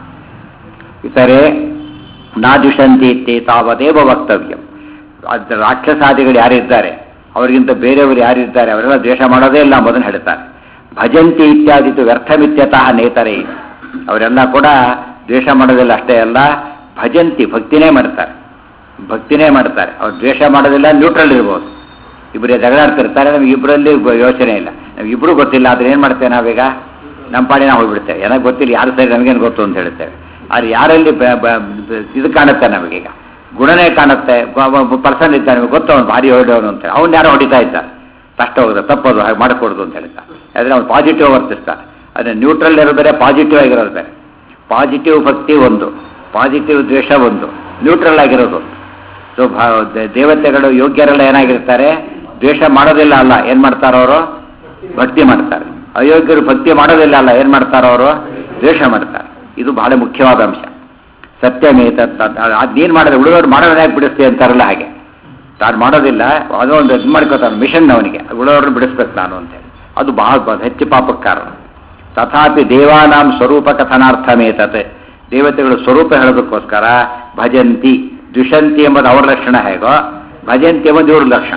ಇತರೆ ನಾದುಷಂತಿ ಇತ್ಯೇ ತಾವದೇವ ವಕ್ತವ್ಯಂ ಅದು ರಾಕ್ಷಸಾದಿಗಳು ಯಾರಿದ್ದಾರೆ ಅವರಿಗಿಂತ ಬೇರೆಯವರು ಯಾರಿದ್ದಾರೆ ಅವರೆಲ್ಲ ದ್ವೇಷ ಮಾಡೋದೇ ಇಲ್ಲ ಎಂಬುದನ್ನು ಹೇಳ್ತಾರೆ ಭಜಂತಿ ಇತ್ಯಾದಿತು ವ್ಯರ್ಥಮಿತ್ಯತಃ ನೇತರೇ ಅವರೆಲ್ಲ ಕೂಡ ದ್ವೇಷ ಮಾಡೋದಿಲ್ಲ ಅಷ್ಟೇ ಅಲ್ಲ ಭಜಂತಿ ಭಕ್ತಿನೇ ಮಾಡ್ತಾರೆ ಭಕ್ತಿನೇ ಮಾಡ್ತಾರೆ ಅವ್ರು ದ್ವೇಷ ಮಾಡೋದಿಲ್ಲ ನ್ಯೂಟ್ರಲ್ ಇರ್ಬೋದು ಇಬ್ಬರೇ ಜಗಳಾಡ್ತಿರ್ತಾರೆ ನಮಗೆ ಇಬ್ಬರಲ್ಲಿ ಯೋಚನೆ ಇಲ್ಲ ನಮ್ಗೆ ಇಬ್ಬರು ಗೊತ್ತಿಲ್ಲ ಆದ್ರೆ ಏನು ಮಾಡ್ತೇವೆ ನಾವೀಗ ನಮ್ಮ ಪಾಡಿ ನಾವು ಹೋಗ್ಬಿಡ್ತೇವೆ ನನಗೆ ಗೊತ್ತಿಲ್ಲ ಯಾರು ಸರಿ ನಮಗೇನು ಗೊತ್ತು ಅಂತ ಹೇಳ್ತೇವೆ ಆದ್ರೆ ಯಾರಲ್ಲಿ ಬ- ಬ- ಬ- ಇದು ಕಾಣುತ್ತೆ ನಮಗೀಗ ಗುಣನೇ ಕಾಣುತ್ತೆ ಪರ್ಸನ್ ಇದ್ದಾನೆ ನಮಗೆ ಗೊತ್ತು ಅವ್ನು ಭಾರಿ ಹೊಡೆಯವನು ಅಂತ ಅವ್ನು ಯಾರೋ ಹೊಡಿತಾ ಇದ್ದಾರೆ ಕಷ್ಟ ಹೋಗುತ್ತೆ ತಪ್ಪೋದು ಹಾಗೆ ಮಾಡக்கூಡ್ದು ಅಂತ ಹೇಳ್ತಾರೆ ಆದರೆ ಅವ್ನು ಪಾಸಿಟಿವ್ ವರ್ತಿಸ್ತಾರೆ ಆದರೆ ನ್ಯೂಟ್ರಲ್ ಇರೋದು ಬೇರೆ ಪಾಸಿಟಿವ್ ಆಗಿರೋದು ಬೇರೆ ಪಾಸಿಟಿವ್ ಭಕ್ತಿ ಒಂದು ಪಾಸಿಟಿವ್ ದ್ವೇಷ ಒಂದು ನ್ಯೂಟ್ರಲ್ ಆಗಿರೋದು ಸೊ ದೇವತೆಗಳು ಯೋಗ್ಯರೆಲ್ಲ ಏನಾಗಿರ್ತಾರೆ ದ್ವೇಷ ಮಾಡೋದಿಲ್ಲ ಅಲ್ಲ ಏನು ಮಾಡ್ತಾರೋ ಅವರು ಭಕ್ತಿ ಮಾಡ್ತಾರೆ ಅಯೋಗ್ಯರು ಭಕ್ತಿ ಮಾಡೋದಿಲ್ಲ ಅಲ್ಲ ಏನು ಮಾಡ್ತಾರೋ ಅವರು ದ್ವೇಷ ಮಾಡ್ತಾರೆ ಇದು ಬಹಳ ಮುಖ್ಯವಾದ ಅಂಶ ಸತ್ಯಮೇತ ಅದೇನು ಮಾಡಿದ್ರೆ ಉಳಿದವ್ರು ಮಾಡೋದನ್ನ ಯಾಕೆ ಬಿಡಿಸ್ತೀವಿ ಅಂತಾರಲ್ಲ ಹಾಗೆ ತಾನು ಮಾಡೋದಿಲ್ಲ ಅದೋ ಒಂದು ಇದು ಮಾಡ್ಕೋತಾನೆ ಮಿಷನ್ ಅವನಿಗೆ ಉಳಿದವ್ರನ್ನ ಬಿಡಿಸ್ಬೇಕು ನಾನು ಅಂತೇಳಿ ಅದು ಬಹಳ ಬ- ಹೆಚ್ಚು ಪಾಪಕ್ಕೆ ಕಾರಣ ತಥಾಪಿ ದೇವಾನಾಂ ಸ್ವರೂಪ ಕಥನಾರ್ಥಮೇತತೆ ದೇವತೆಗಳು ಸ್ವರೂಪ ಹೇಳೋದಕ್ಕೋಸ್ಕರ ಭಜಂತಿ ದ್ವಿಷಂತಿ ಎಂಬುದು ಅವರ ಲಕ್ಷಣ ಹೇಗೋ ಭಜಂತಿ ಎಂಬುದು ಇವ್ರ ಲಕ್ಷಣ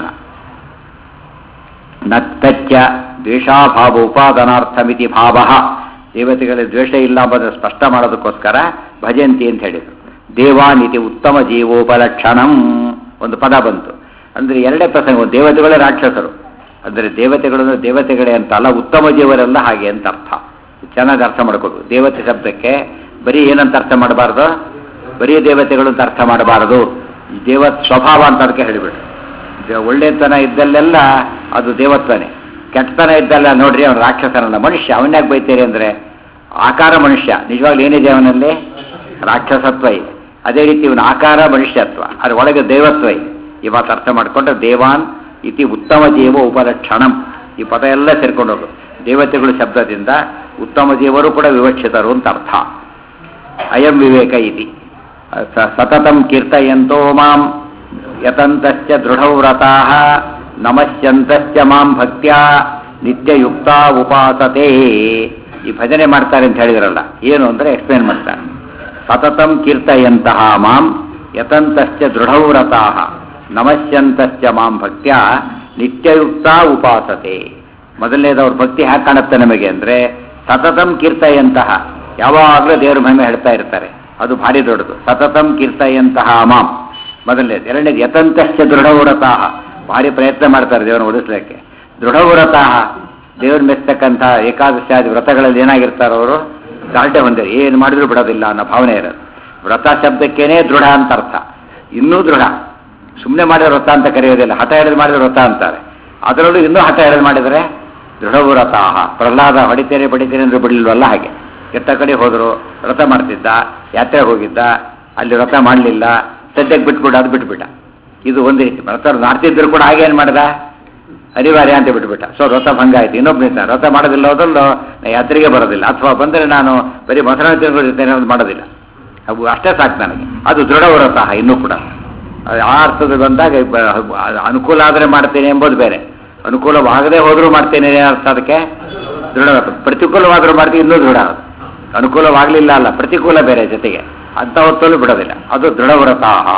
ನತ್ತಚ್ಚ ದ್ವೇಷಾಭಾವ ಉಪಾದನಾರ್ಥಮಿತಿ ಭಾವ ದೇವತೆಗಳ ದ್ವೇಷ ಇಲ್ಲ ಎಂಬುದನ್ನು ಸ್ಪಷ್ಟ ಮಾಡೋದಕ್ಕೋಸ್ಕರ ಭಜಂತಿ ಅಂತ ಹೇಳಿದರು ದೇವಾನಿತಿ ಉತ್ತಮ ಜೀವೋಪಲಕ್ಷಣಂ ಒಂದು ಪದ ಬಂತು ಅಂದರೆ ಎರಡೇ ಪ್ರಸಂಗ ಒಂದು ದೇವತೆಗಳೇ ರಾಕ್ಷಸರು ಅಂದರೆ ದೇವತೆಗಳು ಅಂದ್ರೆ ದೇವತೆಗಳೇ ಅಂತ ಅಲ್ಲ ಉತ್ತಮ ಜೀವರೆಲ್ಲ ಹಾಗೆ ಅಂತ ಅರ್ಥ ಚೆನ್ನಾಗಿ ಅರ್ಥ ಮಾಡ್ಕೋಬೇಕು ದೇವತೆ ಶಬ್ದಕ್ಕೆ ಬರೀ ಏನಂತ ಅರ್ಥ ಮಾಡಬಾರ್ದು ಬರೀ ದೇವತೆಗಳು ಅಂತ ಅರ್ಥ ಮಾಡಬಾರದು ದೇವ ಸ್ವಭಾವ ಅಂತ ಅದಕ್ಕೆ ಹೇಳಿಬಿಟ್ರು ದ- ಒಳ್ಳೆತನ ಇದ್ದಲ್ಲೆಲ್ಲ ಅದು ದೇವತ್ವನೇ ಕೆಟ್ಟತನ ಇದ್ದಲ್ಲ ನೋಡ್ರಿ ಅವನು ರಾಕ್ಷಸನಲ್ಲ ಮನುಷ್ಯ ಅವನ್ಯಾಕೆ ಬೈತೀರಿ ಅಂದರೆ ಆಕಾರ ಮನುಷ್ಯ ನಿಜವಾಗ್ಲೂ ಏನಿದೆ ಅವನಲ್ಲಿ ರಾಕ್ಷಸತ್ವ ಇದೆ ಅದೇ ರೀತಿ ಇವನ ಆಕಾರ ಮನುಷ್ಯತ್ವ ಅದ್ರ ಒಳಗೆ ದೇವತ್ವ ಇದೆ ಈ ಮಾತು ಅರ್ಥ ಮಾಡಿಕೊಂಡ್ರೆ ದೇವಾನ್ ಇತಿ ಉತ್ತಮ ಜೀವ ಉಪಲಕ್ಷಣಂ ಈ ಪದ ಎಲ್ಲ ಸೇರ್ಕೊಂಡು ಹೋಗೋದು ದೇವತೆಗಳ ಶಬ್ದದಿಂದ ಉತ್ತಮ ಜೀವರು ಕೂಡ ವಿವಕ್ಷಿತರು ಅಂತ ಅರ್ಥ ಅಯಂ ವಿವೇಕ ಇತಿ ಸ- ಸತತಂ ಕೀರ್ತಯಂತೋ ಮಾಂ ಯತಂತಶ್ಚ ದೃಢವ್ರತಾ ನಮಶ್ಯಂತಶ್ಚ ಮಾಂ ಭಕ್ತ್ಯಾ ನಿತ್ಯಯುಕ್ತ ಉಪಾಸತೆ ಈ ಭಜನೆ ಮಾಡ್ತಾರೆ ಅಂತ ಹೇಳಿದ್ರಲ್ಲ ಏನು ಅಂದರೆ ಎಕ್ಸ್ಪ್ಲೇನ್ ಮಾಡ್ತಾರೆ ಸತತಂ ಕೀರ್ತಯಂತಹ ಮಾಂ ಯತಂತಶ್ಚ ದೃಢವ್ರತಾ ನಮಶ್ಯಂತಶ್ಚ ಮಾಂ ಭಕ್ತ್ಯಾ ನಿತ್ಯಯುಕ್ತ ಉಪಾಸತೆ ಮೊದಲನೇದವ್ರ ಭಕ್ತಿ ಹ್ಯಾಕ್ ಕಾಣುತ್ತೆ ನಮಗೆ ಅಂದರೆ ಸತತಂ ಕೀರ್ತಯಂತಹ ಯಾವಾಗಲೂ ದೇವ್ರ ಮಹಿಮೆ ಹೇಳ್ತಾ ಇರ್ತಾರೆ ಅದು ಭಾರಿ ದೊಡ್ಡದು ಸತತಂ ಕೀರ್ತಯಂತಹ ಮಾಂ ಮೊದಲನೇದು ಎರಡನೇದು ಯತಂತಶ್ಚ ದೃಢವ್ರತಾಹ ಭಾರಿ ಪ್ರಯತ್ನ ಮಾಡ್ತಾರೆ ದೇವರನ್ನು ಉಳಿಸ್ಲಿಕ್ಕೆ ದೃಢವ್ರತಾಹ ದೇವ್ರ ಮೆಚ್ಚತಕ್ಕಂಥ ಏಕಾದಶಾದಿ ವ್ರತಗಳಲ್ಲಿ ಏನಾಗಿರ್ತಾರೆ ಅವರು ದಾಲ್ಟೆ ಹೊಂದಿರಿ ಏನು ಮಾಡಿದ್ರು ಬಿಡೋದಿಲ್ಲ ಅನ್ನೋ ಭಾವನೆ ಇರೋದು ವ್ರತ ಶಬ್ದಕ್ಕೇನೆ ದೃಢ ಅಂತ ಅರ್ಥ ಇನ್ನೂ ದೃಢ ಸುಮ್ಮನೆ ಮಾಡಿದ್ರೆ ವ್ರತ ಅಂತ ಕರೆಯೋದಿಲ್ಲ ಹಠ ಹಿಡಿದು ಮಾಡಿದ್ರೆ ವ್ರತ ಅಂತಾರೆ ಅದರಲ್ಲೂ ಇನ್ನೂ ಹಠ ಹಿಡಿದು ಮಾಡಿದರೆ ದೃಢವ್ರತಾಹ ಪ್ರಹ್ಲಾದ ಹೊಡಿತೇನೆ ಬಡಿತೇನೆ ಅಂದ್ರೆ ಬಿಡಲಿಲ್ವಲ್ಲ ಹಾಗೆ ಕೆಟ್ಟ ಕಡೆ ಹೋದರು ವ್ರತ ಮಾಡ್ತಿದ್ದ ಯಾತ್ರೆ ಹೋಗಿದ್ದ ಅಲ್ಲಿ ವ್ರತ ಮಾಡಲಿಲ್ಲ ಸದ್ಯಕ್ಕೆ ಬಿಟ್ಬಿಡ ಅದು ಬಿಟ್ಬಿಟ್ಟ ಇದು ಒಂದು ರೀತಿ ವ್ರತ ಮಾಡ್ತಿದ್ರು ಕೂಡ ಹಾಗೆ ಏನು ಮಾಡ್ದ ಅನಿವಾರ್ಯ ಅಂತ ಬಿಟ್ಬಿಟ್ಟ ಸೊ ವ್ರತ ಭಂಗ ಆಯ್ತು ಇನ್ನೊಬ್ಬನಿಂದ ವ್ರತ ಮಾಡೋದಿಲ್ಲ ಹೋದಲ್ಲೋ ನಾ ಯಾತ್ರೆಗೆ ಬರೋದಿಲ್ಲ ಅಥವಾ ಬಂದರೆ ನಾನು ಬರೀ ಮೊಸರು ತಿನ್ಕೊಂಡಿರ್ತೇನೆ ಅನ್ನೋದು ಮಾಡೋದಿಲ್ಲ ಅವು ಅಷ್ಟೇ ಸಾಕು ನನಗೆ ಅದು ದೃಢ ವ್ರತ ಇನ್ನೂ ಕೂಡ ಅದು ಆ ಅರ್ಥದ ಬಂದಾಗ ಬ- ಅನುಕೂಲ ಆದರೆ ಮಾಡ್ತೇನೆ ಎಂಬುದು ಬೇರೆ ಅನುಕೂಲವಾಗದೆ ಹೋದರೂ ಮಾಡ್ತೇನೆ ಏನ್ ಅರ್ಥ ಅದಕ್ಕೆ ದೃಢ ವ್ರತ ಪ್ರತಿಕೂಲವಾದರೂ ಮಾಡ್ತೀವಿ ಇನ್ನೂ ದೃಢ ಅದು ಅನುಕೂಲವಾಗಲಿಲ್ಲ ಅಲ್ಲ ಪ್ರತಿಕೂಲ ಬೇರೆ ಜೊತೆಗೆ ಅಂಥ ಹೊತ್ತಲ್ಲೂ ಬಿಡೋದಿಲ್ಲ ಅದು ದೃಢವ್ರತಾಹ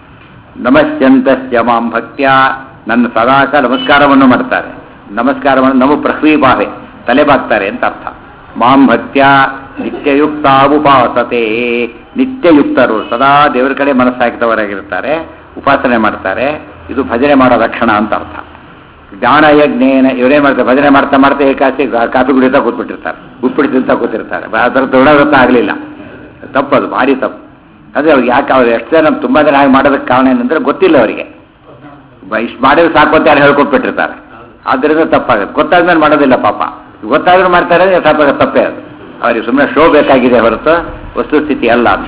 ನಮಶ್ಯಂತಸ್ಯ ಮಾಂ ಭಕ್ತ್ಯ ನನ್ನ ಸದಾಕ ನಮಸ್ಕಾರವನ್ನು ಮಾಡ್ತಾರೆ ನಮಸ್ಕಾರವನ್ನು ನಮು ಪ್ರಹ್ವೀಭಾವೆ ತಲೆ ಬಾಗ್ತಾರೆ ಅಂತ ಅರ್ಥ ಮಾಂ ಭಕ್ತ್ಯ ನಿತ್ಯಯುಕ್ತ ಉಪಾಸತೆ ನಿತ್ಯಯುಕ್ತರು ಸದಾ ದೇವರ ಕಡೆ ಮನಸ್ಸಾಗಿದ್ದವರಾಗಿರ್ತಾರೆ ಉಪಾಸನೆ ಮಾಡ್ತಾರೆ ಇದು ಭಜನೆ ಮಾಡೋ ಲಕ್ಷಣ ಅಂತ ಅರ್ಥ ಜ್ಞಾನ ಯಜ್ಞೇನ ಇವರೇ ಮಾಡ್ತಾರೆ ಭಜನೆ ಮಾಡ್ತಾ ಮಾಡ್ತಾ ಏಕಾಸಿ ಕಾಫಿ ಕುಡಿತಾ ಕೂತ್ಬಿಟ್ಟಿರ್ತಾರೆ ಉಪ್ಪಿಟ್ಟು ತಿಂತಾ ಕೂತಿರ್ತಾರೆ ಅದರ ದೃಢವ್ರತ ಆಗಲಿಲ್ಲ ತಪ್ಪದು ಭಾರಿ ತಪ್ಪು ಅದೇ ಅವ್ರಿಗೆ ಯಾಕೆ ಅವ್ರು ಎಷ್ಟು ಜನ ತುಂಬ ಜನ ಹಾಗೆ ಮಾಡೋದಕ್ಕೆ ಕಾರಣ ಏನಂದ್ರೆ ಗೊತ್ತಿಲ್ಲ ಅವರಿಗೆ ಇಷ್ಟು ಮಾಡಿದ್ರೆ ಸಾಕು ಅಂತ ಯಾರು ಹೇಳ್ಕೊಟ್ಬಿಟ್ಟಿರ್ತಾರೆ ಆದ್ದರಿಂದ ತಪ್ಪಾಗುತ್ತೆ ಗೊತ್ತಾದ್ಮೇಲೆ ಮಾಡೋದಿಲ್ಲ ಪಾಪ ಗೊತ್ತಾದ್ರೂ ಮಾಡ್ತಾರೆ ಅಂದ್ರೆ ಸ್ವಲ್ಪ ತಪ್ಪೇ ಅದು ಅವ್ರಿಗೆ ಸುಮ್ಮನೆ ಶೋ ಬೇಕಾಗಿದೆ ಹೊರತು ವಸ್ತುಸ್ಥಿತಿ ಅಲ್ಲ ಅಂತ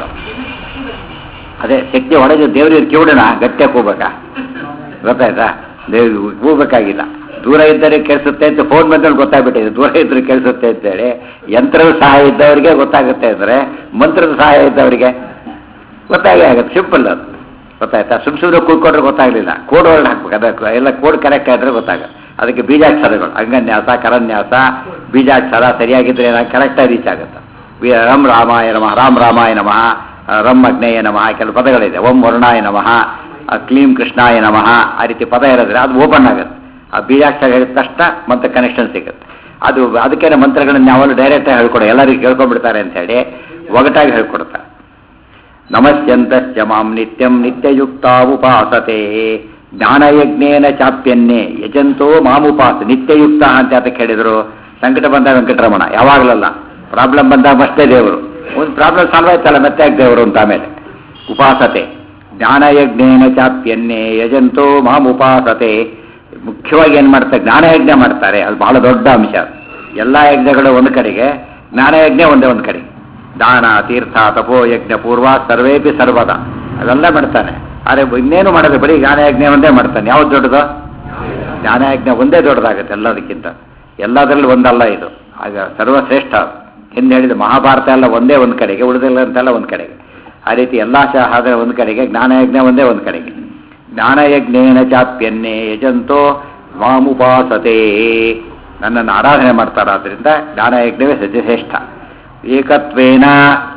ಅದೇ ಶಕ್ತಿ ಒಳಗೆ ದೇವ್ರಿಗೆ ಕಿವುಡನ ಗಟ್ಟಿಯಾಗಿ ಕೂಬೇಕಾ ಗೊತ್ತಾಯ್ತಾ ದೇವ್ ಕೂಬೇಕಾಗಿಲ್ಲ ದೂರ ಇದ್ದರೆ ಕೆಲ್ಸುತ್ತೆ ಅಂತ ಫೋನ್ ಬಂದಲ್ಲಿ ಗೊತ್ತಾಗ್ಬಿಟ್ಟಿದೆ ದೂರ ಇದ್ರೆ ಕೆಲ್ಸುತ್ತೆ ಅಂತೇಳಿ ಯಂತ್ರದ ಸಹಾಯ ಇದ್ದವರಿಗೆ ಗೊತ್ತಾಗುತ್ತೆ ಅಂದರೆ ಮಂತ್ರದ ಸಹಾಯ ಇದ್ದವರಿಗೆ ಗೊತ್ತಾಗೇ ಆಗುತ್ತೆ ಸಿಂಪಲ್ ಅದು ಗೊತ್ತಾಯ್ತಾ ಸುಮ್ ಸುಮ್ಮನೆ ಕೂತ್ಕೊಂಡ್ರೆ ಗೊತ್ತಾಗಲಿಲ್ಲ ಕೋಡ್ ವರ್ಡ್ ಹಾಕ್ಬೇಕು ಅದಕ್ಕೆ ಎಲ್ಲ ಕೋಡ್ ಕರೆಕ್ಟ್ ಆಗಿದ್ರೆ ಗೊತ್ತಾಗುತ್ತೆ ಅದಕ್ಕೆ ಬೀಜಾಕ್ಷರಗಳು ಅಂಗನ್ಯಾಸ ಕರನ್ಯಾಸ ಬೀಜಾಕ್ಷರ ಸರಿಯಾಗಿದ್ರೆ ಏನಾಗ ಕರೆಕ್ಟಾಗಿ ರೀಚ್ ಆಗುತ್ತೆ ವಿ- ರಂ ರಾಮಾಯ ನಮಃ ರಾಮ್ ರಾಮಾಯ ನಮಃ ರಂ ಅಗ್ನೇಯ ನಮಃ ಕೆಲವು ಪದಗಳಿದೆ ಓಂ ವರುಣಾಯ ನಮಃ ಆ ಕ್ಲೀಂ ಕೃಷ್ಣಾಯ ನಮಃ ಆ ರೀತಿ ಪದ ಇರೋದ್ರೆ ಅದು ಓಪನ್ ಆಗುತ್ತೆ ಆ ಬೀಜಾಕ್ಷರ ಹೇಳಿದ ತಕ್ಷಣ ಮತ್ತೆ ಕನೆಕ್ಷನ್ ಸಿಗುತ್ತೆ ಅದು ಅದಕ್ಕೇನೆ ಮಂತ್ರಗಳನ್ನ ಯಾವಾಗಲೂ ಡೈರೆಕ್ಟಾಗಿ ಹೇಳ್ಕೊಡೋ ಎಲ್ಲರಿಗೂ ಕೇಳ್ಕೊಂಡ್ಬಿಡ್ತಾರೆ ಅಂತ ಹೇಳಿ ಒಗಟಾಗಿ ಹೇಳ್ಕೊಡ್ತಾರೆ ನಮಸ್ಯಂತಶ್ಚ ಮಾಂ ನಿತ್ಯಂ ನಿತ್ಯಯುಕ್ತ ಉಪಾಸತೆ ಜ್ಞಾನಯಜ್ಞೇನ ಚಾಪ್ಯನ್ನೇ ಯಜಂತೋ ಮಾಮುಪಾಸ ನಿತ್ಯಯುಕ್ತ ಅಂತ ಅದಕ್ಕೆ ಹೇಳಿದರು ಸಂಕಟ ಬಂದಾಗ ವೆಂಕಟರಮಣ ಯಾವಾಗಲಲ್ಲ ಪ್ರಾಬ್ಲಮ್ ಬಂದಾಗ ಮಷ್ಟೇ ದೇವರು ಒಂದು ಪ್ರಾಬ್ಲಮ್ ಸಾಲ್ವ್ ಆಯ್ತಲ್ಲ ಮತ್ತೆ ಯಾಕೆ ದೇವರು ಅಂತ ಆಮೇಲೆ ಉಪಾಸತೆ ಜ್ಞಾನಯಜ್ಞೇನ ಚಾಪ್ಯನ್ನೇ ಯಜಂತೋ ಮಾಮುಪಾಸತೆ ಮುಖ್ಯವಾಗಿ ಏನು ಮಾಡ್ತಾರೆ ಜ್ಞಾನಯಜ್ಞ ಮಾಡ್ತಾರೆ ಅದು ಬಹಳ ದೊಡ್ಡ ಅಂಶ ಎಲ್ಲ ಯಜ್ಞಗಳು ಒಂದು ಕಡೆಗೆ ಜ್ಞಾನಯಜ್ಞ ಒಂದೇ ಒಂದು ಕಡೆಗೆ ದಾನ ತೀರ್ಥ ತಪೋ ಯಜ್ಞ ಪೂರ್ವ ಸರ್ವೇಪಿ ಸರ್ವದ ಅವೆಲ್ಲ ಮಾಡ್ತಾನೆ ಆದರೆ ಇನ್ನೇನು ಮಾಡೋದು ಬರೀ ಜ್ಞಾನಯಜ್ಞ ಒಂದೇ ಮಾಡ್ತಾನೆ ಯಾವ್ದು ದೊಡ್ಡದು ಜ್ಞಾನಯಜ್ಞ ಒಂದೇ ದೊಡ್ಡದಾಗುತ್ತೆ ಎಲ್ಲದಕ್ಕಿಂತ ಎಲ್ಲದರಲ್ಲಿ ಒಂದಲ್ಲ ಇದು ಆಗ ಸರ್ವಶ್ರೇಷ್ಠ ಅದು. ಹಿಂದೆ ಹೇಳಿದ ಮಹಾಭಾರತ ಎಲ್ಲ ಒಂದೇ ಒಂದು ಕಡೆಗೆ ಉಳಿದಿಲ್ಲಂತೆಲ್ಲ ಒಂದು ಕಡೆಗೆ ಆ ರೀತಿ ಎಲ್ಲ ಶಾಸ್ತ್ರ ಒಂದು ಕಡೆಗೆ ಜ್ಞಾನಯಜ್ಞ ಒಂದೇ ಒಂದು ಕಡೆಗೆ ಜ್ಞಾನಯಜ್ಞೇನ ಚಾಪ್ಯನ್ನೇ ಯಜಂತೋ ಮಾಮುಪಾಸತೆ ನನ್ನನ್ನು ಆರಾಧನೆ ಮಾಡ್ತಾರಾದ್ರಿಂದ ಜ್ಞಾನಯಜ್ಞವೇ ಸತ್ಯಶ್ರೇಷ್ಠ ಏಕತ್ವೇನ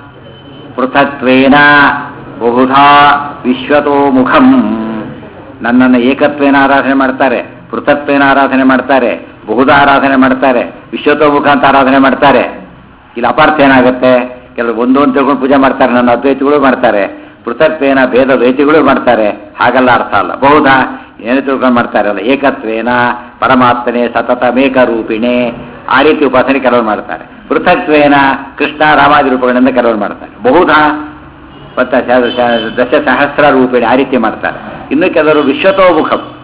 ಪೃಥಕ್ವೇನ ಬಹುಧಾ ವಿಶ್ವತೋ ಮುಖಂ ನನ್ನನ್ನು ಏಕತ್ವೇನ ಆರಾಧನೆ ಮಾಡ್ತಾರೆ ಪೃಥಕ್ವೇನ ಆರಾಧನೆ ಮಾಡ್ತಾರೆ ಬಹುಧಾ ಆರಾಧನೆ ಮಾಡ್ತಾರೆ ವಿಶ್ವತೋಮುಖ ಅಂತ ಆರಾಧನೆ ಮಾಡ್ತಾರೆ ಇಲ್ಲಿ ಅಪಾರ್ಥ ಏನಾಗುತ್ತೆ ಕೆಲವು ಒಂದೊಂದು ತಿಳ್ಕೊಂಡು ಪೂಜೆ ಮಾಡ್ತಾರೆ ನನ್ನ ಅದ್ವೈತಿಗಳು ಮಾಡ್ತಾರೆ ಪೃಥಕ್ವೇನ ಭೇದ ದ್ವೈತಿಗಳು ಮಾಡ್ತಾರೆ ಹಾಗಲ್ಲ ಅರ್ಥ ಅಲ್ಲ ಬಹುಧಾ ಏನು ತಿಳ್ಕೊಂಡು ಮಾಡ್ತಾರೆ ಅಲ್ಲ ಏಕತ್ವೇನ ಪರಮಾತ್ಮನೆ ಸತತ ಮೇಕ ರೂಪಿಣೆ ಆ ರೀತಿ ಉಪಾಸನೆ ಕೆಲವರು ಮಾಡ್ತಾರೆ ಪೃಥಕ್ವೇನ ಕೃಷ್ಣ ರಾಮಾದಿ ರೂಪಗಳಿಂದ ಕೆಲವರು ಮಾಡ್ತಾರೆ ಬಹುಧಾ ಮತ್ತು ಶ- ಶ- ದಶ ಸಹಸ್ರ ರೂಪಿಣಿ ಆ ರೀತಿ ಮಾಡ್ತಾರೆ ಇನ್ನು ಕೆಲವರು ವಿಶ್ವತೋಮುಖಂ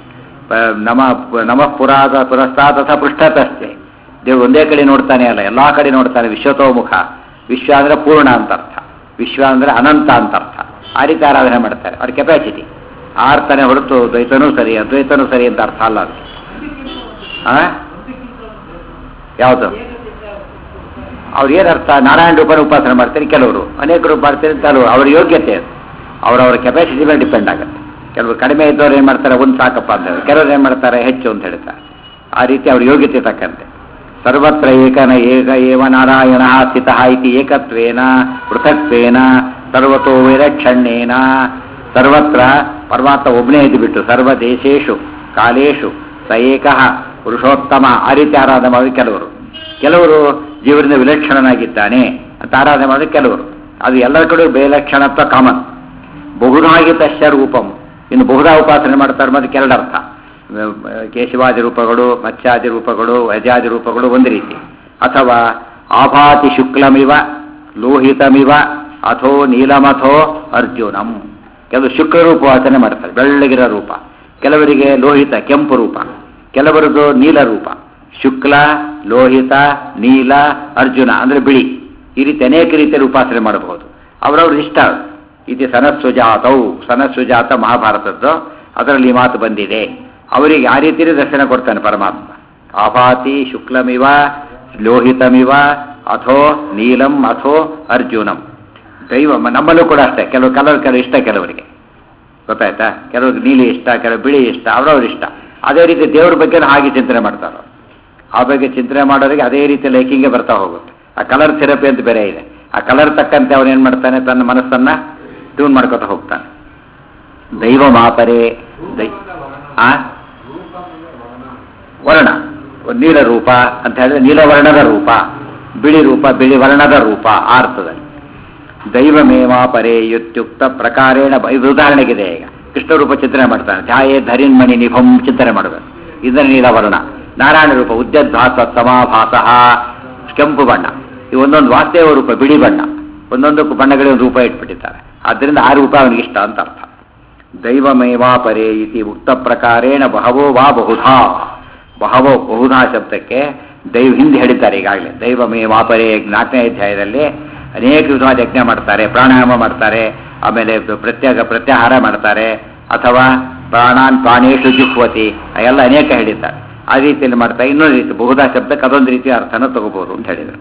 ಪ- ನಮ ನಮಃ ಪುರಾದ ಪುರಸ್ತಾತ್ ಅಥವಾ ಪೃಷ್ಠತಸ್ಥೆ ದೇವ್ರು ಒಂದೇ ಕಡೆ ನೋಡ್ತಾನೆ ಅಲ್ಲ ಎಲ್ಲಾ ಕಡೆ ನೋಡ್ತಾನೆ ವಿಶ್ವತೋಮುಖ ವಿಶ್ವ ಅಂದ್ರೆ ಪೂರ್ಣ ಅಂತ ಅರ್ಥ ವಿಶ್ವ ಅಂದ್ರೆ ಅನಂತ ಅಂತ ಅರ್ಥ ಆ ರೀತಿ ಆರಾಧನೆ ಮಾಡ್ತಾರೆ ಅವ್ರ ಕೆಪಾಸಿಟಿ ಆರ್ತಾನೆ ಹೊರತು ದ್ವೈತನೂ ಸರಿ ಅದ್ವೈತನೂ ಸರಿ ಅಂತ ಅರ್ಥ ಅಲ್ಲ ಅದು ಆ ಯಾವುದು ಅವ್ರು ಏನು ಅರ್ಥ ನಾರಾಯಣ ರೂಪನ ಉಪಾಸನೆ ಮಾಡ್ತಾರೆ ಕೆಲವರು ಅನೇಕರು ಮಾಡ್ತಾರೆ ಕೆಲವರು ಅವ್ರ ಯೋಗ್ಯತೆ ಅದು ಅವರವರ ಕೆಪಾಸಿಟಿ ಮೇಲೆ ಡಿಪೆಂಡ್ ಆಗುತ್ತೆ ಕೆಲವರು ಕಡಿಮೆ ಇದ್ದವ್ರು ಏನು ಮಾಡ್ತಾರೆ ಒಂದು ಸಾಕಪ್ಪ ಅಂತ ಹೇಳಿ ಕೆಲವರು ಏನು ಮಾಡ್ತಾರೆ ಹೆಚ್ಚು ಅಂತ ಹೇಳ್ತಾರೆ ಆ ರೀತಿ ಅವ್ರ ಯೋಗ್ಯತೆ ತಕ್ಕಂತೆ ಸರ್ವತ್ರ ಏಕನ ಏಕ ಏವ ನಾರಾಯಣ ಸ್ಥಿತ ಇತಿ ಏಕತ್ವೇನ ಪೃಥಕ್ವೇನ ಸರ್ವತೋ ವಿರಕ್ಷಣ್ಣೇನ ಸರ್ವತ್ರ ಪರಮಾತ್ಮ ಒಬ್ಬನೇ ಇದ್ದುಬಿಟ್ಟು ಸರ್ವ ದೇಶೇಶು ಕಾಲೇಶು ಸ ಏಕಃ ಪುರುಷೋತ್ತಮ ಆ ರೀತಿ ಆರಾಧನೆ ಮಾಡೋದು ಕೆಲವರು ಕೆಲವರು ಜೀವನದ ವಿಲಕ್ಷಣನಾಗಿದ್ದಾನೆ ಅಂತ ಆರಾಧನೆ ಮಾಡೋದು ಕೆಲವರು ಅದು ಎಲ್ಲರ ಕಡೆ ವಿಲಕ್ಷಣತ್ವ ಕಾಮನ್ ಬಹುಧಾಗಿ ತಶ್ಯ ರೂಪಂ ಇನ್ನು ಬಹುಧಾ ಉಪಾಸನೆ ಮಾಡ್ತಾರೆ ಮತ್ತೆ ಕೆರಡರ್ಥ ಕೇಶವಾದಿ ರೂಪಗಳು ಮತ್ಸ್ಯಾದಿ ರೂಪಗಳು ವಜಾದಿ ರೂಪಗಳು ಒಂದು ರೀತಿ ಅಥವಾ ಆಭಾತಿ ಶುಕ್ಲಮಿವ ಲೋಹಿತಮಿವ ಅಥೋ ನೀಲಮಥೋ ಅರ್ಜುನಂ ಕೆಲವು ಶುಕ್ಲ ರೂಪ ಉಪಾಸನೆ ಮಾಡ್ತಾರೆ ಬೆಳ್ಳಗಿರೋ ರೂಪ ಕೆಲವರಿಗೆ ಲೋಹಿತ ಕೆಂಪು ರೂಪ ಕೆಲವರದು ನೀಲ ರೂಪ ಶುಕ್ಲ ಲೋಹಿತ ನೀಲ ಅರ್ಜುನ ಅಂದ್ರೆ ಬಿಳಿ ಈ ರೀತಿ ಅನೇಕ ರೀತಿಯಲ್ಲಿ ಉಪಾಸನೆ ಮಾಡಬಹುದು ಅವರವ್ರ ಇಷ್ಟ ಇದು ಸನಸ್ಸುಜಾತೌ ಸನಸ್ಸುಜಾತ ಮಹಾಭಾರತದ್ದು ಅದರಲ್ಲಿ ಈ ಮಾತು ಬಂದಿದೆ ಅವರಿಗೆ ಆ ರೀತಿಯಲ್ಲಿ ದರ್ಶನ ಕೊಡ್ತಾನೆ ಪರಮಾತ್ಮ ಆಭಾತಿ ಶುಕ್ಲಮಿವ ಲೋಹಿತಮಿವ ಅಥೋ ನೀಲಂ ಅಥೋ ಅರ್ಜುನಂ ದೈವ ನಮ್ಮಲ್ಲೂ ಕೂಡ ಅಷ್ಟೇ ಕೆಲವು ಕಲರ್ ಕೆಲವು ಇಷ್ಟ ಕೆಲವರಿಗೆ ಗೊತ್ತಾಯ್ತಾ ಕೆಲವ್ರಿಗೆ ನೀಲಿ ಇಷ್ಟ ಕೆಲವು ಬಿಳಿ ಇಷ್ಟ ಅವ್ರವ್ರ ಇಷ್ಟ ಅದೇ ರೀತಿ ದೇವ್ರ ಬಗ್ಗೆ ಹಾಗೆ ಚಿಂತನೆ ಮಾಡ್ತಾರೆ ಆ ಬಗ್ಗೆ ಚಿಂತನೆ ಮಾಡೋರಿಗೆ ಅದೇ ರೀತಿ ಲೈಕಿಂಗ್ಗೆ ಬರ್ತಾ ಹೋಗುತ್ತೆ ಆ ಕಲರ್ ಥೆರಪಿ ಅಂತ ಬೇರೆ ಇದೆ ಆ ಕಲರ್ ತಕ್ಕಂತೆ ಅವನು ಏನು ಮಾಡ್ತಾನೆ ತನ್ನ ಮನಸ್ಸನ್ನ ಟ್ಯೂನ್ ಮಾಡ್ಕೊತಾ ಹೋಗ್ತಾನೆ ದೈವ ಮಾಪರೆ ದೈ ಆ ವರ್ಣ ಒಂದು ನೀಲ ರೂಪ ಅಂತ ಹೇಳಿದ್ರೆ ನೀಲವರ್ಣದ ರೂಪ ಬಿಳಿ ರೂಪ ಬಿಳಿ ವರ್ಣದ ರೂಪ ಆ ಅರ್ಥದಲ್ಲಿ ದೈವಮೇವಾ ಪರೇ ಯುತ್ಯುಕ್ತ ಪ್ರಕಾರೇಣ ಬ- ಇದು ಉದಾಹರಣೆಗಿದೆ ಈಗ ಕೃಷ್ಣ ರೂಪ ಚಿಂತನೆ ಮಾಡ್ತಾನೆ ಛಾಯೆ ಧರಿನ್ ಮಣಿ ನಿಭಂ ಚಿಂತನೆ ಮಾಡಬೇಕು ಇದರ ನೀಲವರ್ಣ ನಾರಾಯಣ ರೂಪ ಉದ್ಯದ್ಭಾಸ ಸಮಾಭಾಸ ಕೆಂಪು ಬಣ್ಣ ಈ ಒಂದೊಂದು ವಾಸ್ತೇವ ರೂಪ ಬಿಳಿ ಬಣ್ಣ ಒಂದೊಂದಕ್ಕೂ ಬಣ್ಣಗಳಿಗೆ ಒಂದು ರೂಪ ಇಟ್ಬಿಟ್ಟಿದ್ದಾರೆ ಆದ್ದರಿಂದ ಆ ರೂಪ ಅವನಿಗೆ ಇಷ್ಟ ಅಂತ ಅರ್ಥ ದೈವಮೇವಾ ಪರೇ ಇತಿ ಉಕ್ತ ಪ್ರಕಾರೇಣ ಬಹವೋ ವಾ ಬಹುಧಾ ಬಹವೋ ಬಹುಧಾ ಶಬ್ದಕ್ಕೆ ದೈವ ಹಿಂದೆ ಹೇಳಿದ್ದಾರೆ ಈಗಾಗಲೇ ದೈವಮೇವಾ ಪರೇ ನಾಲ್ಕನೇ ಅಧ್ಯಾಯದಲ್ಲಿ ಅನೇಕ ವಿಧವಾದ ಯಜ್ಞ ಮಾಡ್ತಾರೆ ಪ್ರಾಣಾಯಾಮ ಮಾಡ್ತಾರೆ ಆಮೇಲೆ ಪ್ರತ್ಯೇಕ ಪ್ರತ್ಯಾಹಾರ ಮಾಡ್ತಾರೆ ಅಥವಾ ಪ್ರಾಣಾನ್ ಪ್ರಾಣೇಶು ಜುಹ್ವತಿ ಎಲ್ಲ ಅನೇಕ ಹೇಳಿದ್ದಾರೆ ಆ ರೀತಿಯಲ್ಲಿ ಮಾಡ್ತಾರೆ ಇನ್ನೊಂದು ರೀತಿ ಬಹುಧಾ ಶಬ್ದಕ್ಕೆ ಅದೊಂದು ರೀತಿಯ ಅರ್ಥನ ತಗೋಬಹುದು ಅಂತ ಹೇಳಿದರು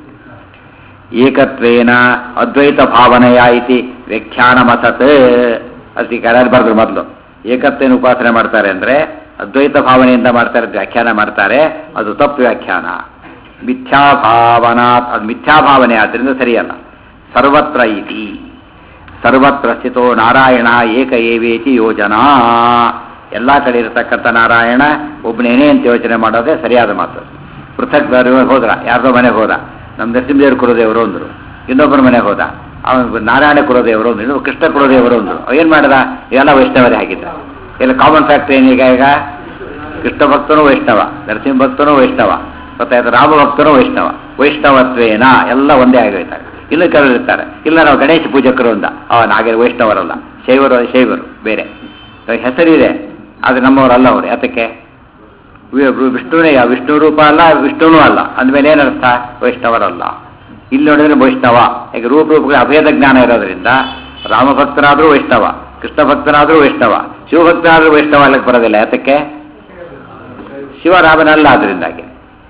ಏಕತ್ವೇನ ಅದ್ವೈತ ಭಾವನೆಯ ಇತಿ ವ್ಯಾಖ್ಯಾನ ಮತತ್ ಅದಕ್ಕೆ ಕರಾರ್ ಬರೆದ್ರು ಮೊದಲು ಏಕತ್ವೇನ ಉಪಾಸನೆ ಮಾಡ್ತಾರೆ ಅಂದ್ರೆ ಅದ್ವೈತ ಭಾವನೆಯಿಂದ ಮಾಡ್ತಾರೆ ಅಂತ ವ್ಯಾಖ್ಯಾನ ಮಾಡ್ತಾರೆ ಅದು ತಪ್ಪು ವ್ಯಾಖ್ಯಾನ ಮಿಥ್ಯಾಭಾವನಾ ಅದು ಮಿಥ್ಯಾಭಾವನೆ ಆದ್ದರಿಂದ ಸರಿಯಲ್ಲ ಸರ್ವತ್ರ ಇತಿ ಸರ್ವತ್ರ ಸ್ಥಿತೋ ನಾರಾಯಣ ಏಕ ಏವೇತಿ ಯೋಜನಾ ಎಲ್ಲ ಕಡೆ ಇರತಕ್ಕಂಥ ನಾರಾಯಣ ಒಬ್ಬನೇನೇ ಅಂತ ಯೋಚನೆ ಮಾಡೋದೇ ಸರಿಯಾದ ಮಾತು ಪೃಥಕ್ ಬೇರೆ ಹೋದ್ರ ಯಾರ್ದೋ ಮನೆಗೆ ಹೋದ ನಮ್ಮ ನರಸಿಂಹದೇವರು ಕುಲದೇವರು ಅಂದರು ಇನ್ನೊಬ್ಬರ ಮನೆಗೆ ಹೋದ ಅವನು ನಾರಾಯಣ ಕುಲದೇವರು ಅಂದ್ರು ಇನ್ನೊಬ್ಬ ಕೃಷ್ಣ ಕುಲದೇವರು ಅಂದ್ರು ಏನು ಮಾಡಿದ ಇವೆಲ್ಲ ವೈಷ್ಣವರೇ ಆಗಿದ್ದ ಇಲ್ಲ ಕಾಮನ್ ಫ್ಯಾಕ್ಟರ್ ಏನೀಗ ಈಗ ಕೃಷ್ಣ ಭಕ್ತನೂ ವೈಷ್ಣವ ನರಸಿಂಹ ಭಕ್ತನೂ ವೈಷ್ಣವ ಗೊತ್ತಾಯ್ತು ರಾಮ ಭಕ್ತನೂ ವೈಷ್ಣವ ವೈಷ್ಣವತ್ವೇನ ಎಲ್ಲ ಒಂದೇ ಆಗೋಯ್ತಾಗ ಇನ್ನು ಕೆಲವರು ಇರ್ತಾರೆ ಇಲ್ಲ ನಾವು ಗಣೇಶ ಪೂಜಕರು ಅಂದ ಅವನ ಹಾಗೆ ವೈಷ್ಣವರಲ್ಲ ಶೈವರು ಶೈವರು ಬೇರೆ ಹೆಸರಿದೆ ಆದರೆ ನಮ್ಮವರಲ್ಲ ಅವರು ಯಾತಕ್ಕೆ ವಿ- ವಿ- ವಿಷ್ಣುನೇ ವಿಷ್ಣು ರೂಪ ಅಲ್ಲ ವಿಷ್ಣುನೂ ಅಲ್ಲ ಅಂದಮೇಲೆ ಏನರ್ಥ ವೈಷ್ಣವರಲ್ಲ ಇಲ್ಲಿ ನೋಡಿದ್ರೆ ವೈಷ್ಣವ ಈಗ ರೂಪ ರೂಪಗಳ ಅಭೇದ ಜ್ಞಾನ ಇರೋದ್ರಿಂದ ರಾಮಭಕ್ತನಾದ್ರೂ ವೈಷ್ಣವ ಕೃಷ್ಣ ಭಕ್ತನಾದ್ರೂ ವೈಷ್ಣವ ಶಿವಭಕ್ತನಾದ್ರೂ ವೈಷ್ಣವ ಅಲ್ಲಕ್ಕೆ ಬರೋದಿಲ್ಲ ಯಾತಕ್ಕೆ ಶಿವರಾಮನಲ್ಲ ಅದರಿಂದಾಗಿ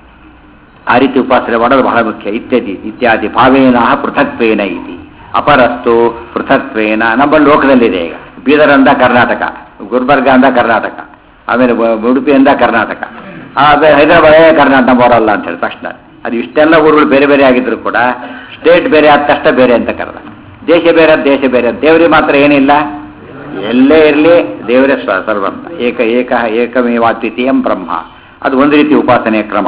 ಆ ರೀತಿ ಉಪಾಸನೆ ಮಾಡೋದು ಬಹಳ ಮುಖ್ಯ ಇತ್ಯಾದಿ ಇತ್ಯಾದಿ ಭಾವೇನ ಪೃಥಕ್ವೇನ ಇತಿ ಅಪರಸ್ತು ಪೃಥಕ್ವೇನ ನಮ್ಮ ಲೋಕದಲ್ಲಿದೆ ಈಗ ಬೀದರ್ ಅಂದ ಕರ್ನಾಟಕ ಗುಲ್ಬರ್ಗ ಅಂದ ಕರ್ನಾಟಕ ಆಮೇಲೆ ಬ- ಉಡುಪಿ ಅಂದ ಕರ್ನಾಟಕ ಆಮೇಲೆ ಹೈದರಾಬಾದ್ ಕರ್ನಾಟಕ ನಮ್ಮವರಲ್ಲ ಅಂತ ಹೇಳಿ ತಕ್ಷಣ ಅದು ಇಷ್ಟೆಲ್ಲ ಊರುಗಳು ಬೇರೆ ಬೇರೆ ಆಗಿದ್ರು ಕೂಡ ಸ್ಟೇಟ್ ಬೇರೆ ಆದ ತಕ್ಷಣ ಬೇರೆ ಅಂತ ಕರೆದ ದೇಶ ಬೇರೆ ಆದ ದೇಶ ಬೇರೆ ದೇವರಿಗೆ ಮಾತ್ರ ಏನಿಲ್ಲ ಎಲ್ಲೇ ಇರಲಿ ದೇವರೇ ಸ್ವ ಸರ್ವಂತ ಏಕ ಏಕ ಏಕಮೇವಾದ್ವಿತೀಯಂ ಬ್ರಹ್ಮ ಅದು ಒಂದು ರೀತಿ ಉಪಾಸನೆಯ ಕ್ರಮ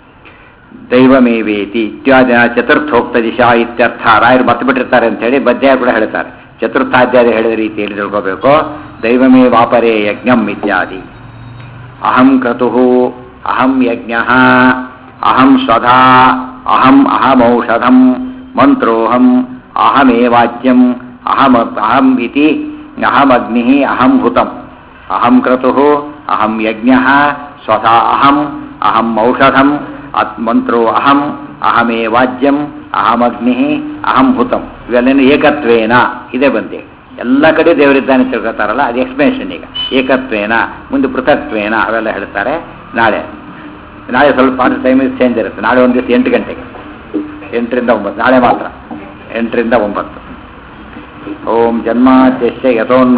ದೈವಮೇವೇತಿ ಇತ್ಯಾದಿನ ಚತುರ್ಥೋಕ್ತ ದಿಶಾ ಇತ್ಯರ್ಥ ರಾಯರು ಮರ್ತು ಬಿಟ್ಟಿರ್ತಾರೆ ಅಂತ ಹೇಳಿ ಬದ್ಯಾಯ ಕೂಡ ಹೇಳ್ತಾರೆ ಚತುರ್ಥಾಧ್ಯಾಯ ಹೇಳಿದ ರೀತಿಯಲ್ಲಿ ತಿಳ್ಕೋಬೇಕು ದೈವಮೇ ವಾಪರೇ ಯಜ್ಞಂ ಇತ್ಯಾದಿ ಅಹಂ ಕ್ರತು ಅಹಂ ಯಜ್ಞ ಅಹಂ ಸ್ವಧಾ ಅಹಂ ಅಹಮೌಷಧಂ ಮಂತ್ರೋಹಂ ಅಹಮೇವಾಚ್ಯಂ ಅಹಮ ಅಹಂ ಇತಿ ಅಹಮಗ್ನಿ ಅಹಂ ಹುತಂ ಅಹಂ ಕ್ರತು ಅಹಂ ಯಜ್ಞ ಸ್ವತಃ ಅಹಂ ಅಹಂ ಔಷಧಂ ಅತ್ ಮಂತ್ರೋ ಅಹಂ ಅಹಮೇ ವಾಜ್ಯಂ ಅಹಮಗ್ನಿ ಅಹಂ ಹುತಂ ಇವೆಲ್ಲೇನು ಏಕತ್ವೇನ ಇದೇ ಬಂದೆ ಎಲ್ಲ ಕಡೆ ದೇವರಿದ್ದಾನೆ ತಿಳ್ಕೊತಾರಲ್ಲ ಅದು ಎಕ್ಸ್ಪ್ಲೇಷನ್ ಈಗ ಏಕತ್ವೇನ ಮುಂದೆ ಪೃಥಕ್ತ್ವೇನ ಅವೆಲ್ಲ ಹೇಳ್ತಾರೆ ನಾಳೆ ನಾಳೆ ಸ್ವಲ್ಪ ಟೈಮ್ ಚೇಂಜ್ ಇರುತ್ತೆ ನಾಳೆ ಒಂದು ದಿವಸ ಎಂಟು ಗಂಟೆಗೆ ಎಂಟರಿಂದ ಒಂಬತ್ತು ನಾಳೆ ಮಾತ್ರ ಎಂಟರಿಂದ ಒಂಬತ್ತು ಓಂ ಜನ್ಮಾದ್ಯಶ್ಯ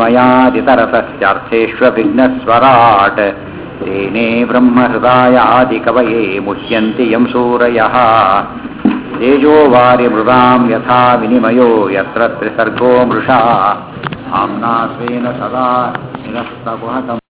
ಯಥೋನ್ಮಯಾದಿತರತಶ್ಚಾರ್ಥೇಷ್ವವಿಘ್ನಸ್ವರಾಟ್ ತೇನೇ ಬ್ರಹ್ಮಹೃದಾಯಾದಿಕವಯೇ ಮುಹ್ಯಂತಿ ಯಂ ಸೂರಯಃ ತೇಜೋ ವಾರಿ ಮೃದಾಂ ಯಥಾ ವಿನಿಮಯೋ ಯತ್ರ ತ್ರಿಸರ್ಗೋ ಮೃಷಾ ಆಮ್ನಾ ಸ್ವೇನ ಸದಾ ನಿರಸ್ತಗುಹತಂ